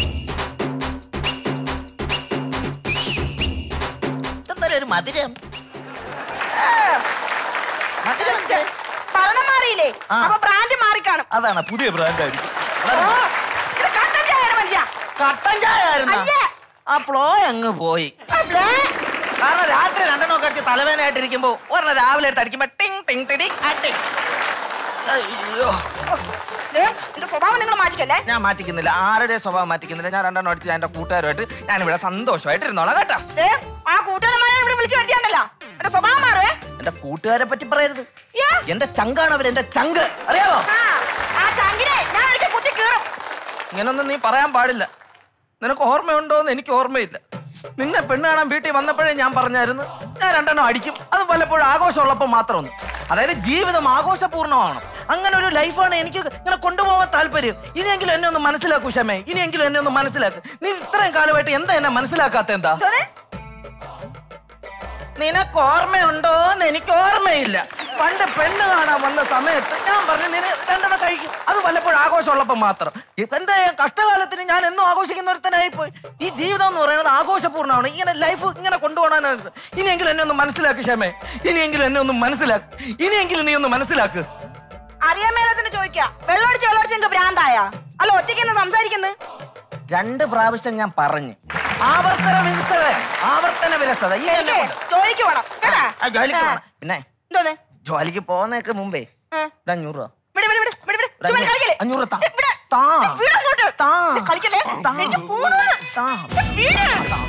ഇതെന്തായാലും ഒരു മധുരം ഏ, ഭരണം മാറിയില്ലേ അപ്പൊ ബ്രാൻഡ് മാറിക്കാണും അതാണ് പുതിയ ബ്രാൻഡ് ആയിരിക്കും ഓ, ഇത് കട്ടൻ ചായയാണ് മനുഷ്യ കട്ടൻ ചായ ആയിരുന്നോ? അല്ലേ? ആ ഫ്ലോ അങ്ങ് പോയി കാരണം രാത്രി രണ്ടെണ്ണമൊക്കെ അടിച്ച് തലവേദനയായിട്ടിരിക്കുമ്പോ ഒരെണ്ണം രാവിലെ എടുത്ത് അടിക്കുമ്പോ ടിങ് ടിങ് ടിടി അടി അയ്യോ ദേ, എന്റെ സ്വഭാവം നിങ്ങൾ മാറ്റിക്കല്ലേ ഞാൻ മാറ്റിക്കുന്നില്ല ആരുടെ സ്വഭാവം മാറ്റിക്കുന്നില്ല ഞാൻ രണ്ടെണ്ണം അടിച്ച് ഞാൻ എന്റെ കൂട്ടുകാരുമായിട്ട് ഞാൻ ഇവിടെ സന്തോഷമായിട്ട് ഇരുന്നോളാം കേട്ടോ ദേ, ആ കൂട്ടുകാരന്മാരെ ഇവിടെ വിളിച്ചു വരുത്തിയാണ്ടല്ലോ എന്റെ സ്വഭാവം മാറുവേ എന്റെ കൂട്ടുകാരെ പറ്റി പറയരുത് എന്റെ ചങ്കാണ് അവർ എന്റെ ചങ്ക് അറിയാമോ ആ, ആ ചങ്കിനെ ഞാൻ ഒരിക്കൽ കുത്തി കീറും ഇങ്ങനൊന്നും നീ പറയാൻ പാടില്ല നിനക്ക് ഓർമ്മയുണ്ടോ എന്ന് എനിക്ക് ഓർമ്മയില്ല നിന്നെ പെണ്ണ് കാണാൻ വീട്ടിൽ വന്നപ്പോഴേ ഞാൻ പറഞ്ഞായിരുന്നു ഞാൻ രണ്ടെണ്ണം അടിക്കും അത് പലപ്പോഴും ആഘോഷമുള്ളപ്പോൾ മാത്രമൊന്നും അതായത് ജീവിതം ആഘോഷപൂർണ്ണമാവണം അങ്ങനെ ഒരു ലൈഫാണ് എനിക്ക് ഇങ്ങനെ കൊണ്ടുപോകാൻ താല്പര്യം ഇനിയെങ്കിലും എന്നെ ഒന്ന് മനസ്സിലാക്കൂ ക്ഷമേ ഇനിയെങ്കിലും എന്നെ ഒന്ന് മനസ്സിലാക്ക് നീ ഇത്രയും കാലമായിട്ട് എന്താ എന്നെ മനസ്സിലാക്കാത്ത എന്താ നിനക്ക് ഓർമ്മയുണ്ടോ എന്ന് എനിക്ക് ഓർമ്മയില്ല പണ്ട് പെണ്ണ് കാണാൻ വന്ന സമയത്ത് ഞാൻ പറഞ്ഞു നിന രണ്ടെണ്ണം കഴിക്കും അത് വല്ലപ്പോഴും ആഘോഷമുള്ളപ്പോൾ മാത്രം ഇപ്പൊ എന്താ ചെയ്യാ, കഷ്ടകാലത്തിന് ഞാൻ എന്നും ആഘോഷിക്കുന്ന ഒരുത്തനായി പോയി ഈ ജീവിതം എന്ന് പറയുന്നത് ആഘോഷപൂർണ്ണമാണ് ഇങ്ങനെ ലൈഫ് ഇങ്ങനെ കൊണ്ടുപോകാനാണ് ഇനിയെങ്കിലും എന്നെ ഒന്ന് മനസ്സിലാക്ക് ക്ഷമേ ഇനിയെങ്കിലും എന്നെ ഒന്ന് മനസ്സിലാക്ക് ഇനിയെങ്കിലും നീ ഒന്ന് മനസ്സിലാക്ക് അറിയാൻ മേലത്തിന് ചോദിക്കാം വെള്ളമടിച്ച് വെള്ളമടിച്ച് നിങ്ങൾക്ക് ഭ്രാന്തായ അല്ല ഒറ്റയ്ക്ക് സംസാരിക്കുന്നത് രണ്ട് പ്രാവശ്യം ഞാൻ പറഞ്ഞു ആവർത്തന വിരസത ആവർത്തന വിരസത ഈ എന്നെ കൊണ്ട്. ജോലിക്ക് വേണം കേട്ടാ ആ, ജോലിക്ക് പോണം. പിന്നെ എന്തോന്ന് ജോലിക്ക് പോകുന്നേക്ക് മുമ്പേ ഒരു അഞ്ഞൂറ് രൂപ വിട് വിട് വിട് വിട് വിട് ഒരു ചുമ്മാ അഞ്ഞൂറ്. കളിക്കല്ലേ അഞ്ഞൂറ് താ. ഏ, വിട്. താ. ഏ, വിട് അങ്ങോട്ട്. താ. ഏ, കളിക്കല്ലേ താ. എനിക്ക് പോണോന്ന്. താ. ഏ, വിട്.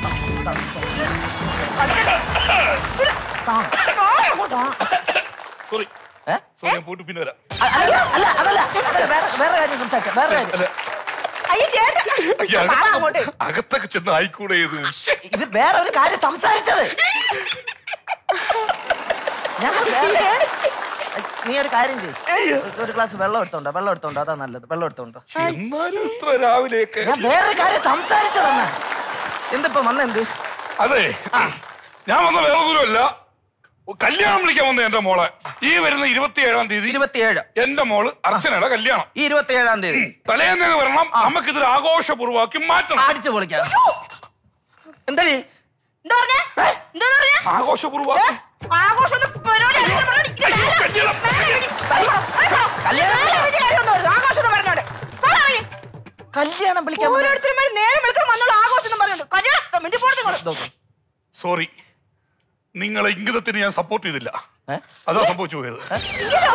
കളിക്കല്ലേ വിട്. ആ, അങ്ങോട്ട്. സോറി ഏ? സോറി ഞാൻ പോയിട്ട് പിന്നെ വരാം അ- അല്ല അല്ല അതല്ല അതല്ല, വേറെ വേറെ കാര്യം സംസാരിക്കാം വേറെ കാര്യം അയ്യോ ചേട്ടാ അയ്യോ, പറ അകത്തൊക്കെ- അങ്ങോട്ട് അകത്തൊക്കെ ചെന്ന് ആയിക്കൂടെ ഇത് ഇത് വേറെ ഒരു കാര്യം സംസാരിച്ചത് ഞാൻ വേറെ- നീ ഒരു കാര്യം ചെയ്യ് ഒരു ഗ്ലാസ് വെള്ളം എടുത്തോണ്ടോ വെള്ളം എടുത്തോണ്ടോ അതാ നല്ലത് വെള്ളം എടുത്തോണ്ടോ എന്നാലും ഇത്ര രാവിലെയൊക്കെ ഞാൻ വേറൊരു കാര്യം സംസാരിച്ചതെന്നാ എന്തിപ്പോ വന്നെന്ത് അതെ ഞാൻ വന്ന വേറെ ദൂരമല്ല കല്യാണം വിളിക്കാൻ വന്ന എന്റെ മോളെ ഈ വരുന്ന ഇരുപത്തിയേഴാം തീയതി ഇരുപത്തിയേഴ് എന്റെ മോള് അർച്ചനയുടെ കല്യാണം ഈ ഇരുപത്തിയേഴാം തീയതി തലേന്ന് വരണം നമുക്കിതൊരു ആഘോഷപൂർവ്വമാക്കി മാറ്റണം അടിച്ചു പൊളിക്കാം എന്താ നീ? എന്താ പറഞ്ഞേ എന്താ പറഞ്ഞേ ആഘോഷപൂർവ്വമാക്കി ആഘോഷം ഒന്നും പരിപാടി അല്ല, പരിപാടി. ഇത് അയ്യോ, വേറെ- കല്യാണം. വേറെ വിളി. വേറെ വിളി കാര്യമൊന്നും ഇല്ല. ആഘോഷം എന്ന് പറഞ്ഞോണ്ട്. പറ നീ. കല്യാണം വിളിക്കാൻ വന്ന- ഓരോരുത്തരും നേരം വിളിക്കാൻ വന്നോളൂ ആഘോഷം എന്ന് പറഞ്ഞോണ്ട് കല്യാണം മിണ്ടി പോണത് ഇങ്ങോട്ട്. സോറി നിങ്ങളെ ഇംഗിതത്തിന് ഞാൻ സപ്പോർട്ട് ചെയ്തില്ല അതാ സംഭവിച്ചു പോയത് ഇങ്ങനെയോ?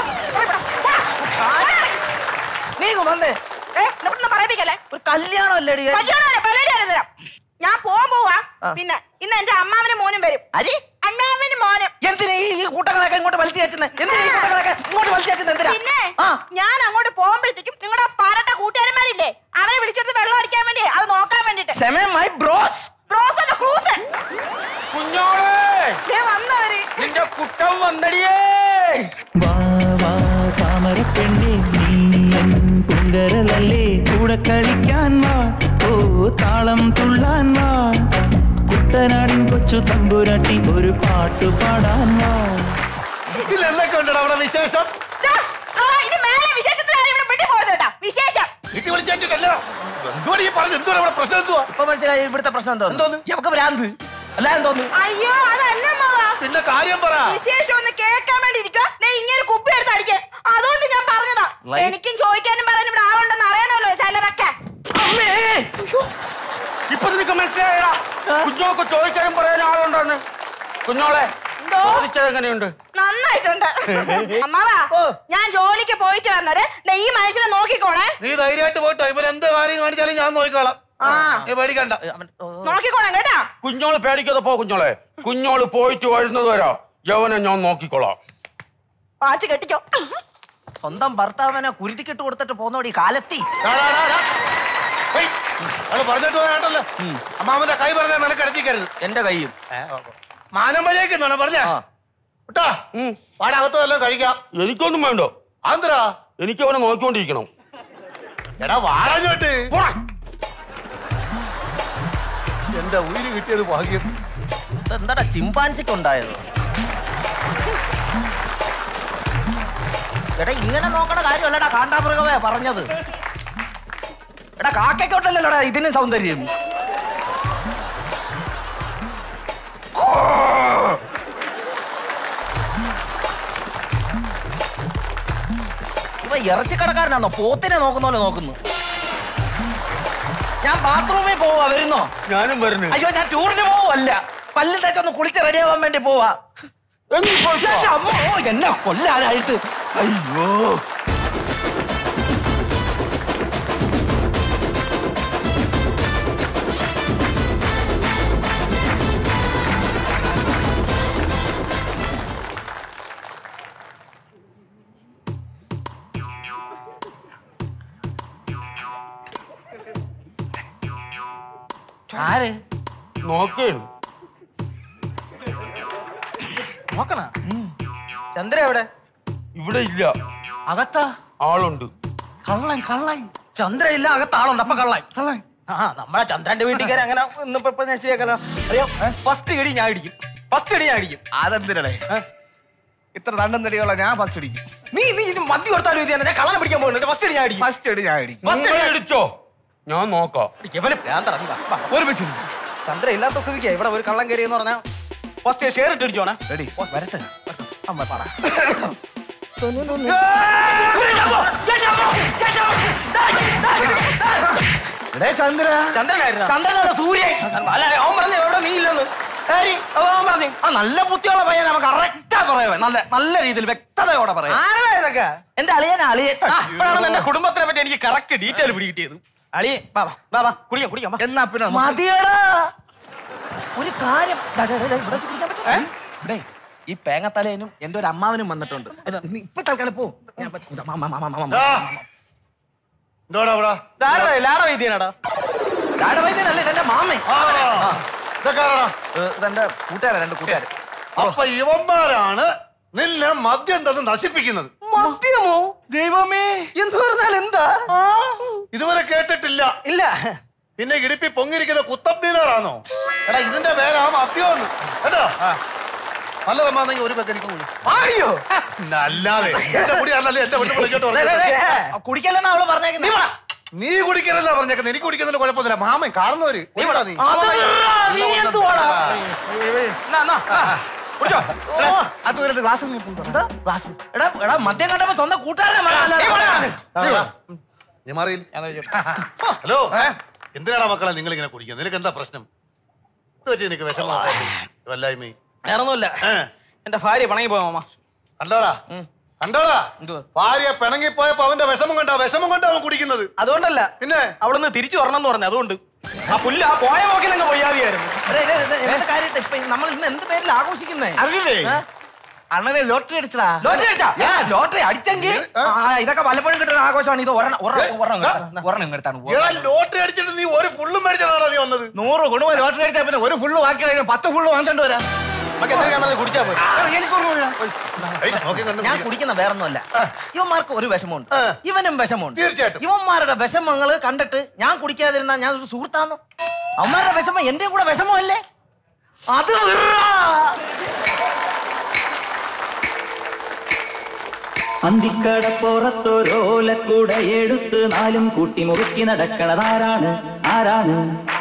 നീ ഇങ്ങ് വന്നേ ഏ, ഇതൊന്നും പറയിപ്പിക്കല്ലേ ഒരു കല്യാണം അല്ലേടി കല്യാണമല്ലേ, പരിപാടിയാണ് തരാം. ഞാൻ പോവാൻ പോവാ ആ. പിന്നെ ഇന്ന് എന്റെ അമ്മാവനും മോനും വരും അരി അമ്മാവനും മോനും എന്തിനാ ഈ ഈ കൂട്ടങ്ങളൊക്കെ ഇങ്ങോട്ട് വലിച്ചു കയറ്റുന്നത് എന്തിനാ ഈ കൂട്ടങ്ങളൊക്കെ ഇങ്ങോട്ട് വലിച്ചു കയറ്റുന്നത് എന്തിനാ പിന്നെ ആ ഞാൻ അങ്ങോട്ട് പോകുമ്പോഴത്തേക്കും നിങ്ങളുടെ പാരട്ട കൂട്ടുകാരന്മാരില്ലേ അവരെ വിളിച്ചെടുത്ത് വെള്ളം അടിക്കാൻ വേണ്ടി അത് നോക്കാൻ വേണ്ടിട്ട് ക്ഷമ മൈ ബ്രോസ് ബ്രോസ് അല്ല ക്രൂസ് കുഞ്ഞോളെ ദേ വന്നവര് നിന്റെ കുട്ടം വന്നടിയേ വാ വാ താമര പെണ്ണെ നീ എൻ കുങ്കരലല്ലേ കൂടെ കളിക്കാൻ വാ ഓ താളം തുള്ളാൻ വാ കുട്ടനാടിൻ കൊച്ചു തമ്പുരാട്ടി ഒരു പാട്ടു പാടാൻ വാ ഇതിലെന്തൊക്കെ ഉണ്ടോ അവിടെ വിശേഷം ദാ, ആ, ഇനി മേലെ വിശേഷത്തിന് ആരും ഇവിടെ വിട്ടു പോകരുത് കേട്ടോ വിശേഷം വീട്ടിൽ വിളിച്ചേച്ചിട്ടല്ലോ എന്തുവാണ് ഈ പറഞ്ഞത് എന്തുവാണ് ഇവിടെ പ്രശ്നം എന്തുവാ ഇപ്പൊ മനസ്സിലായി ഇവിടുത്തെ പ്രശ്നം എന്തോന്ന് നമുക്ക് ഭ്രാന്ത് അല്ല എന്തോന്ന് അയ്യോ അതന്നെ മാവാ പിന്നെ കാര്യം പറ വിശേഷം ഒന്ന് കേൾക്കാൻ വേണ്ടി ഇരിക്കുക ഇങ്ങനെ കുപ്പി എടുത്ത് അടിക്കാൻ അതുകൊണ്ട് ഞാൻ പറഞ്ഞതാ ലൈ- എനിക്കും ചോദിക്കാനും പറയാനും ഇവിടെ ആളുണ്ടെന്ന് അറിയണമല്ലോ ചിലരൊക്കെ അമ്മേ ഇപ്പൊ നിനക്ക് മനസ്സിലായടാ കുഞ്ഞോക്ക് ചോദിക്കാനും പറയാനും ആളുണ്ടോന്ന് കുഞ്ഞോളെ ചോദിച്ചത് എങ്ങനെയുണ്ട് നന്നായിട്ടുണ്ട് അമ്മാവാ ഞാൻ ജോലിക്ക് പോയിട്ട് വരണത് ഈ മനുഷ്യനെ നോക്കിക്കോണേ നീ ധൈര്യമായിട്ട് പോയിട്ടോ ഇവൻ എന്ത് കാര്യം കാണിച്ചാലും ഞാൻ നോക്കിക്കോളാം ആ നീ പേടിക്കണ്ട നോക്കിക്കോണം കേട്ടാ കുഞ്ഞോള് പേടിക്കാതെ പോ കുഞ്ഞോളെ കുഞ്ഞോള് പോയിട്ട് വരുന്നത് വരാ യവനെ ഞാൻ നോക്കിക്കോളാം വാച്ച് കെട്ടിച്ചോ സ്വന്തം ഭർത്താവിനെ കുരുതിക്കിട്ട് കൊടുത്തിട്ട് പോന്നോടി കാലത്തി പറഞ്ഞിട്ട് പോയാട്ടല്ലോ അമ്മാവന്റെ കൈ പറഞ്ഞാൽ നിനക്ക് അടച്ചിക്കരുത് എന്റെ കൈയും മാനം വരേക്കുന്നാണ് പറഞ്ഞ കേട്ടാ പാടകത്തും എല്ലാം കഴിക്കാം എനിക്കൊന്നും വേണ്ടോ ആന്തരാ എനിക്ക് അവനെ നോക്കിക്കൊണ്ടിരിക്കണം എടാ വാഴഞ്ഞോട്ട് എന്റെ ഉയിര് കിട്ടിയത് ഭാഗ്യം എന്താടാ ചിമ്പാൻസിക്ക് ഉണ്ടായത് എടാ ഇങ്ങനെ നോക്കണ കാര്യമല്ലടാ കാണ്ടാമൃഗമേ പറഞ്ഞത് എടാ കാക്കയ്ക്കോട്ടല്ലല്ലോടാ ഇതിന് സൗന്ദര്യം ഇവ ഇറച്ചിക്കടക്കാരനാണോ പോത്തിനെ നോക്കുന്ന പോലെ നോക്കുന്നു ഞാൻ ബാത്റൂമിൽ പോവാ വരുന്നോ ഞാനും വരുന്നു അയ്യോ ഞാൻ ടൂറിന് പോവല്ല പല്ലും തേച്ചൊന്ന് കുളിച്ച് റെഡിയാവാൻ വേണ്ടി പോവാ എൻ്റെ അമ്മോ, എന്നെ കൊല്ലാനായിട്ട് അയ്യോ ആര് നോക്കേണ് നോക്കണ ചന്ദ്ര എവിടെ ഇവിടെ ഇല്ല അകത്താ ആളുണ്ട് കള്ളൻ കള്ളൻ ചന്ദ്ര ഇല്ല അകത്ത് ആളുണ്ട് അപ്പൊ കള്ളൻ കള്ളൻ ആ നമ്മളെ ചന്ദ്രന്റെ വീട്ടിൽ കയറി അങ്ങനെ ഇന്നിപ്പോ ഇപ്പൊ ഞാൻ ശരിയാക്കല അറിയോ ഫസ്റ്റ് ഇടി ഞാൻ ഇടിക്കും ഫസ്റ്റ് ഇടി ഞാൻ ഇടിക്കും അതെന്തിനടേ ഇത്ര തണ്ടം തടിയുള്ള ഞാൻ ഫസ്റ്റ് അടിക്കും നീ നീ ഇത് മദ്യ കൊടുത്താലും ഇത് തന്നെ ഞാൻ കള്ളനെ പിടിക്കാൻ പോകുന്നുണ്ട് ഫസ്റ്റ് ഇടി ഞാൻ ഇടിക്കും ഫസ്റ്റ് അടി ഞാൻ അടിക്കും ഫസ്റ്റ് ഇടി ഞാൻ അടിച്ചോ ഞാൻ നോക്കാം ഇവന് ഭ്രാന്തടാ, നീ വാ, വാ, ഒരുമിച്ച് ഇരി. ചന്ദ്ര ഇല്ലാത്ത സ്ഥിതിക്ക് ഇവിടെ ഒരു കള്ളം കയറി എന്ന് പറഞ്ഞാൽ ഫസ്റ്റ് ഷെയർ ഇട്ട് അടിച്ചോണേ റെഡി വരട്ടെ അമ്മ പറ ചന്ദ്ര ചന്ദ്രനായിരുന്നു ചന്ദ്രനല്ല സൂര്യൻ അല്ല അവൻ പറഞ്ഞു എവിടെ നീ ഇല്ലെന്ന് ഏയ്, അവൻ പറഞ്ഞു ആ നല്ല ബുദ്ധിയുള്ള പയ്യൻ നമുക്ക് കറക്റ്റാ പറയാൻ നല്ല നല്ല രീതിയിൽ വ്യക്തതയോടെ പറയാം ആരാ ഇതൊക്കെ എന്റെ അളിയൻ അളിയൻ ആ, ഇപ്പോഴാണ് എന്റെ കുടുംബത്തിനെ പറ്റി എനിക്ക് കറക്റ്റ് ഡീറ്റെയിൽ പിടികിട്ടിയത് അളിയൻ വാ വാ, വാ വാ കുടിക്കാം കുടിക്കാം വാ. എന്നാ പിന്നെ നമുക്ക് മതിയടാ ഒരു കാര്യം ദാ, ദാ, ദാ, ദാ, ഇവിടെ വെച്ച് കുടിക്കാൻ പറ്റുമോ? ഇവിടെ ഈ പേങ്ങത്തലേനും എന്റെ ഒരു അമ്മാവനും വന്നിട്ടുണ്ട് നീ ഇപ്പൊ തൽക്കാലം പോ ഞാൻ ഇപ്പൊ- മാ, മാ, മാ, മാ, മാ, മാ. എന്തോടാ അവിടെ ഇതാരടാ? ലാട വൈദ്യനാടാ ലാട വൈദ്യനല്ലേ ഇതെന്റെ മാമൻ ഇതൊക്കെ ആരാടാ? ഏ, ഇതെന്റെ കൂട്ടുകാരൻ രണ്ട് കൂട്ടുകാരൻ അപ്പൊ ഇവന്മാരാണ് നിന്നെ മദ്യം തന്ന് നശിപ്പിക്കുന്നത് മദ്യമോ ദൈവമേ എന്ത് പറഞ്ഞാൽ എന്താ ഇതുവരെ കേട്ടിട്ടില്ല ഇല്ല പിന്നെ ഇടുപ്പി പൊങ്ങിയിരിക്കുന്ന കുത്തബ്ദീനാറാണോ എടാ ഇതിന്റെ പേരാ മദ്യം കേട്ടോ നല്ലതമ്മാണെങ്കിൽ ഒരു പെക്കനിക്ക് കൂടി ആടിയോ അല്ലാതെ എന്റെ കുടി അല്ലല്ലേ എന്റെ വീട്ടിൽ വിളിച്ചോട്ട് ദേ, ദേ, ദേ, കുടിക്കല്ലെന്നാ അവള് പറഞ്ഞേക്കുന്നത് നീ കുടിക്കലല്ല പറഞ്ഞേക്കുന്നത് എനിക്ക് കുടിക്കുന്നതിന് കുഴപ്പമൊന്നുമില്ല മാമൻ കാരണവര് കുടിക്കടാ നീ നീ എന്തുവാടാ എന്നാ, എന്നാ, ആ. കുടിച്ചോ. എടാ, അത് ഒരു ഗ്ലാസ് ഒന്ന് കൊണ്ടുവാ. എന്താ? ഗ്ലാസ്. എടാ എടാ മദ്യം കണ്ടപ്പോ സ്വന്തം കൂട്ടുകാരനെ മറന്നല്ലോ. നീ വാ. നീ മാറിയില്ല ഹലോ എന്തിനാടാ മക്കളെ നിങ്ങൾ ഇങ്ങനെ കുടിക്കുന്നത് നിനക്ക് എന്താ പ്രശ്നം ഇത് പറ്റി നിനക്ക് വിഷമം വല്ലായ്മ വേറൊന്നുമില്ല എന്റെ ഭാര്യ പണങ്ങി പോയ മാമ കണ്ടോടാ കണ്ടോടാ ഭാര്യ പിണങ്ങിപ്പോയപ്പോ അവന്റെ വിഷമം കണ്ടാ വിഷമം കൊണ്ടാ അവൻ കുടിക്കുന്നത് അതുകൊണ്ടല്ല പിന്നെ അവിടുന്ന് തിരിച്ചു വരണം എന്ന് പറഞ്ഞു അതുകൊണ്ട് ആ പുല്ല് ആ പോയ പോക്കിലങ്ങ് പൊയ്യാതെയായിരുന്നു നമ്മൾ ഇന്ന് എന്ത് പേരിൽ ആഘോഷിക്കുന്നേ അറിയില്ലേ അണ്ണനെ ലോട്ടറി അടിച്ചടാ ലോട്ടറി അടിച്ചാ ലോട്ടറി അടിച്ചെങ്കിൽ ആ, ഇതൊക്കെ പലപ്പോഴും കിട്ടുന്ന ആഘോഷമാണ് ഇത് ഒരെണ്ണം ഒരെണ്ണം ഒരെണ്ണം ഇങ്ങെടുത്താണ്. ഒരെണ്ണം ഇങ്ങെടുത്താണ് എടാ ലോട്ടറി അടിച്ചിട്ട് നീ ഒരു ഫുള്ളും മേടിച്ചാണോ നീ വന്നത് നൂറ് കുടുംബം ലോട്ടറി അടിച്ചാ പിന്നെ ഒരു ഫുള്ള് ബാക്കി കഴിഞ്ഞാൽ പത്ത് ഫുള്ള് വാങ്ങിച്ചോണ്ട് വരാം നമുക്ക് എന്തെങ്കിലും കുടിച്ചാ പോയി ഏയ്, നോക്കി കണ്ടു ഞാൻ കുടിക്കുന്ന വേറൊന്നുമല്ല ഇവന്മാർക്ക് ഒരു വിഷമമുണ്ട് ഇവനും വിഷമമുണ്ട് തീർച്ചയായിട്ടും. ഇവന്മാരുടെ വിഷമങ്ങൾ കണ്ടിട്ട് ഞാൻ കുടിക്കാതിരുന്ന ഞാൻ ഒരു സുഹൃത്താന്ന് അവന്മാരുടെ വിഷമം എന്റെയും കൂടെ വിഷമമല്ലേ അത് വിറാ. അന്തിക്കടപ്പുറത്തൊരോലക്കൂട എടുത്ത് നാലും കൂട്ടി മുറുക്കി നടക്കണതാരാണ് ആരാണ്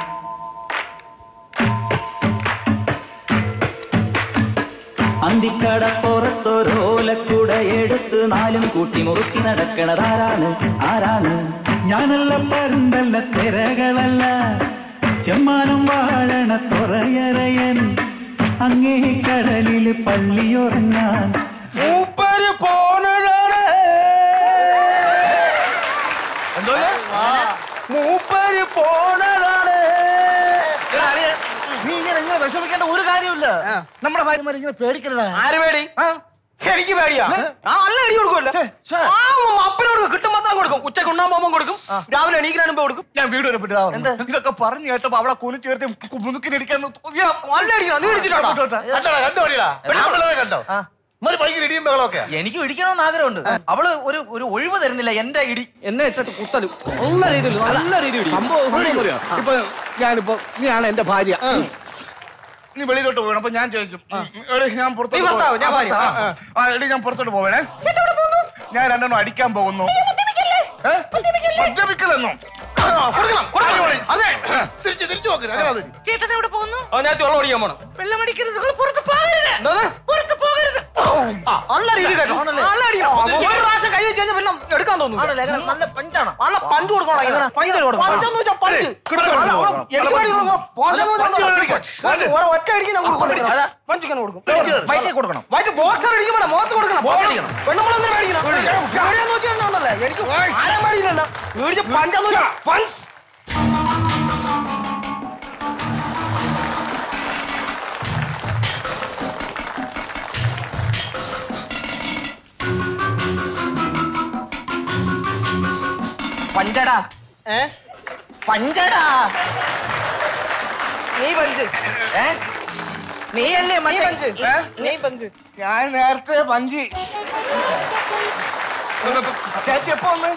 അന്തിക്കടപ്പുറത്തൊരോലക്കൂട എടുത്ത് നാലും കൂട്ടി മുറുക്കി നടക്കണതാരാണ് ആരാണ് ഞാനല്ല പരുന്തല്ല തിരകളല്ല ചെമ്മാനം വാഴണ തുറയറയൻ അങ്ങേ കടലിൽ പള്ളിയുറങ്ങാൻ പോണതാണ് എന്തോ മൂപ്പര് പോണതാണ് എടാ, അളിയ, നീ ഇങ്ങനെ ഇങ്ങനെ വിഷമിക്കേണ്ട ഒരു കാര്യമില്ല നമ്മുടെ ഭാര്യമാർ ഇങ്ങനെ പേടിക്കരുതാ ആര് പേടി എനിക്ക് പേടിയാ ആ നല്ല അടി കൊടുക്കുമല്ലോ ആ, അപ്പന് കൊടുക്കും കിട്ടും മാത്രം കൊടുക്കും ഉച്ചക്ക് ഉണ്ണാൻ പോകുമ്പോൾ കൊടുക്കും രാവിലെ എണീക്കാൻ മുമ്പ് കൊടുക്കും ഞാൻ വീട് വരെ വിട്ടു എന്താ ഇതൊക്കെ പറഞ്ഞു കേട്ടപ്പോ അവളെ കുലി ചേർത്ത് മുതുക്കിനിരിക്കാൻ നല്ല അടിക്കണം നീ ഇടിച്ചിട്ടുണ്ടോ കണ്ടോ ഇമാര് ഭയങ്കര ഇടിയും ബഹളമൊക്കെ എനിക്ക് ഇടിക്കണമെന്ന് ആഗ്രഹമുണ്ട് അവള് ഒരു ഒരു ഒഴിവ് തരുന്നില്ല എന്റെ ഇടി എന്നെ ഇട്ടിട്ട് കുത്തലും നല്ല രീതിയിൽ നല്ല രീതിയിൽ സംഭവം സംഭവം എന്താ അറിയോ? ഇപ്പൊ ഞാനിപ്പോ നീയാണ് എന്റെ ഭാര്യ നീ വെളിയിലോട്ട് പോകണം അപ്പൊ ഞാൻ ചോദിക്കും എടീ, ഞാൻ പുറത്തോട്ട് നീ ഭർത്താവ്, പോവാ. ഞാൻ ഭാര്യ. ആ, ആ. ആ, എടീ, ഞാൻ പുറത്തോട്ട് പോവേണേ ഞാൻ രണ്ടെണ്ണം അടിക്കാൻ പോകുന്നു ഏ? മദ്യപിക്കലെന്നോ ആ, കൊടുക്കണം, കൊടുക്കണം. അതെ തിരിച്ചു തിരിച്ചു നോക്ക് അങ്ങനെ അത് ചേട്ടൻ എവിടെ പോകുന്നു ഞാൻ വെള്ളം ഓടിക്കാൻ പോണം വെള്ളം അടിക്കരുത് നിങ്ങൾ പുറത്ത് പോകരുത് എന്താണ്? പുറത്ത് പോകരുത് ആ, നല്ല രീതി കേട്ടോ നല്ല അടിക്കണം ഒരു പ്രാവശ്യം കൈ വെച്ച് കഴിഞ്ഞാൽ പിന്നെ എടുക്കാൻ തോന്നുന്നു നല്ല പഞ്ചാണ് നല്ല പഞ്ച് കൊടുക്കണം ഇങ്ങനെ. പഞ്ച് കൊടുക്കണം പഞ്ചെന്ന് വെച്ചാൽ പഞ്ച് അല്ല, അവള് എനിക്ക് വേണ്ടി കൊടുക്കണം. പഞ്ചെന്ന് വെച്ചാൽ പഞ്ച് മേടിക്കാം. പഞ്ച് ഒര- ഒറ്റ അടിക്ക് ഞാൻ കൊടുക്കും അതാ, പഞ്ചിക്കാൻ കൊടുക്കും വയറ്റിൽ കൊടുക്കണം വയറ്റ് ബോക്സർ അടിക്കുമ്പോൾ മുഖത്ത് കൊടുക്കണം അടിക്കണം പെണ്ണുമ്പളെന്തിനാ മേടിക്കണം എവിടെയാന്ന് നോക്കിയാണല്ലേ എനിക്ക് ആരാ മേടിക്കില്ലല്ലോ മേടിച്ച പഞ്ചെന്ന് വെച്ചാൽ പഞ്ച് പഞ്ചടാ ഏ പഞ്ചടാ നീ പഞ്ച് ഏ നീ അല്ലേ മറ്റേ പഞ്ച് നീ പഞ്ച് ഞാൻ നേരത്തെ പഞ്ചി ചേച്ചി എപ്പോ വന്ന്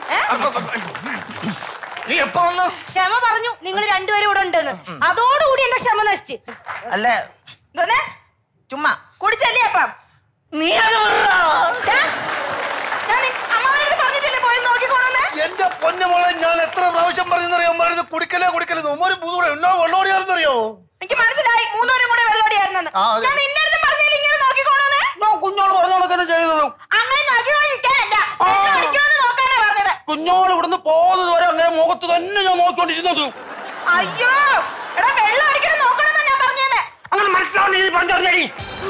നീ എപ്പോ വന്നു ക്ഷമ പറഞ്ഞു നിങ്ങൾ രണ്ടുപേരും ഇവിടെ ഉണ്ടെന്ന് അതോടുകൂടി എന്റെ ക്ഷമ നശിച്ച് അല്ലേ ഇതൊന്നെ ചുമ്മാ കുടിച്ചല്ലേ അപ്പം നീ അത് വിടറാ. ഛെ, ഞാൻ നി- അമ്മാവനടുത്ത് പറഞ്ഞിട്ടില്ലേ പോയി നോക്കിക്കോണെന്ന് എന്റെ പൊന്നുമോളെ ഞാൻ എത്ര പ്രാവശ്യം പറഞ്ഞറിയോ അമ്മ കുടിക്കലേ കുടിക്കലേ ഉമ്മൊരു ബുദ്ധൂടെ എന്നോ വെള്ളോടിയാണെന്നറിയോ എനിക്ക് മനസ്സിലായി മൂന്നുപേരും കൂടെ വെള്ളോടിയായിരുന്നെന്ന് ആ, അതെ. ഞാൻ നിന്റെ അടുത്ത് പറഞ്ഞില്ല ഇങ്ങനെ നോക്കിക്കോണെന്ന് ഞാൻ കുഞ്ഞോള് പറഞ്ഞോളൊക്കെ ചെയ്തത് അങ്ങനെ നോക്കിക്കൊണ്ടിരിക്കാനല്ല വെള്ളം അടിക്കണമെന്ന് നോക്കാനാ പറഞ്ഞത് കുഞ്ഞോള് ഇവിടുന്ന് പോകുന്നത് വരെ അങ്ങനെ മുഖത്ത് തന്നെ ഞാൻ നോക്കിക്കൊണ്ടിരുന്നത് അയ്യോ എടാ വെള്ളം അടിക്കണം നോക്കണമെന്നാ ഞാൻ പറഞ്ഞത് അങ്ങനെ മനസ്സിലാവുന്ന പഞ്ചറിഞ്ഞടി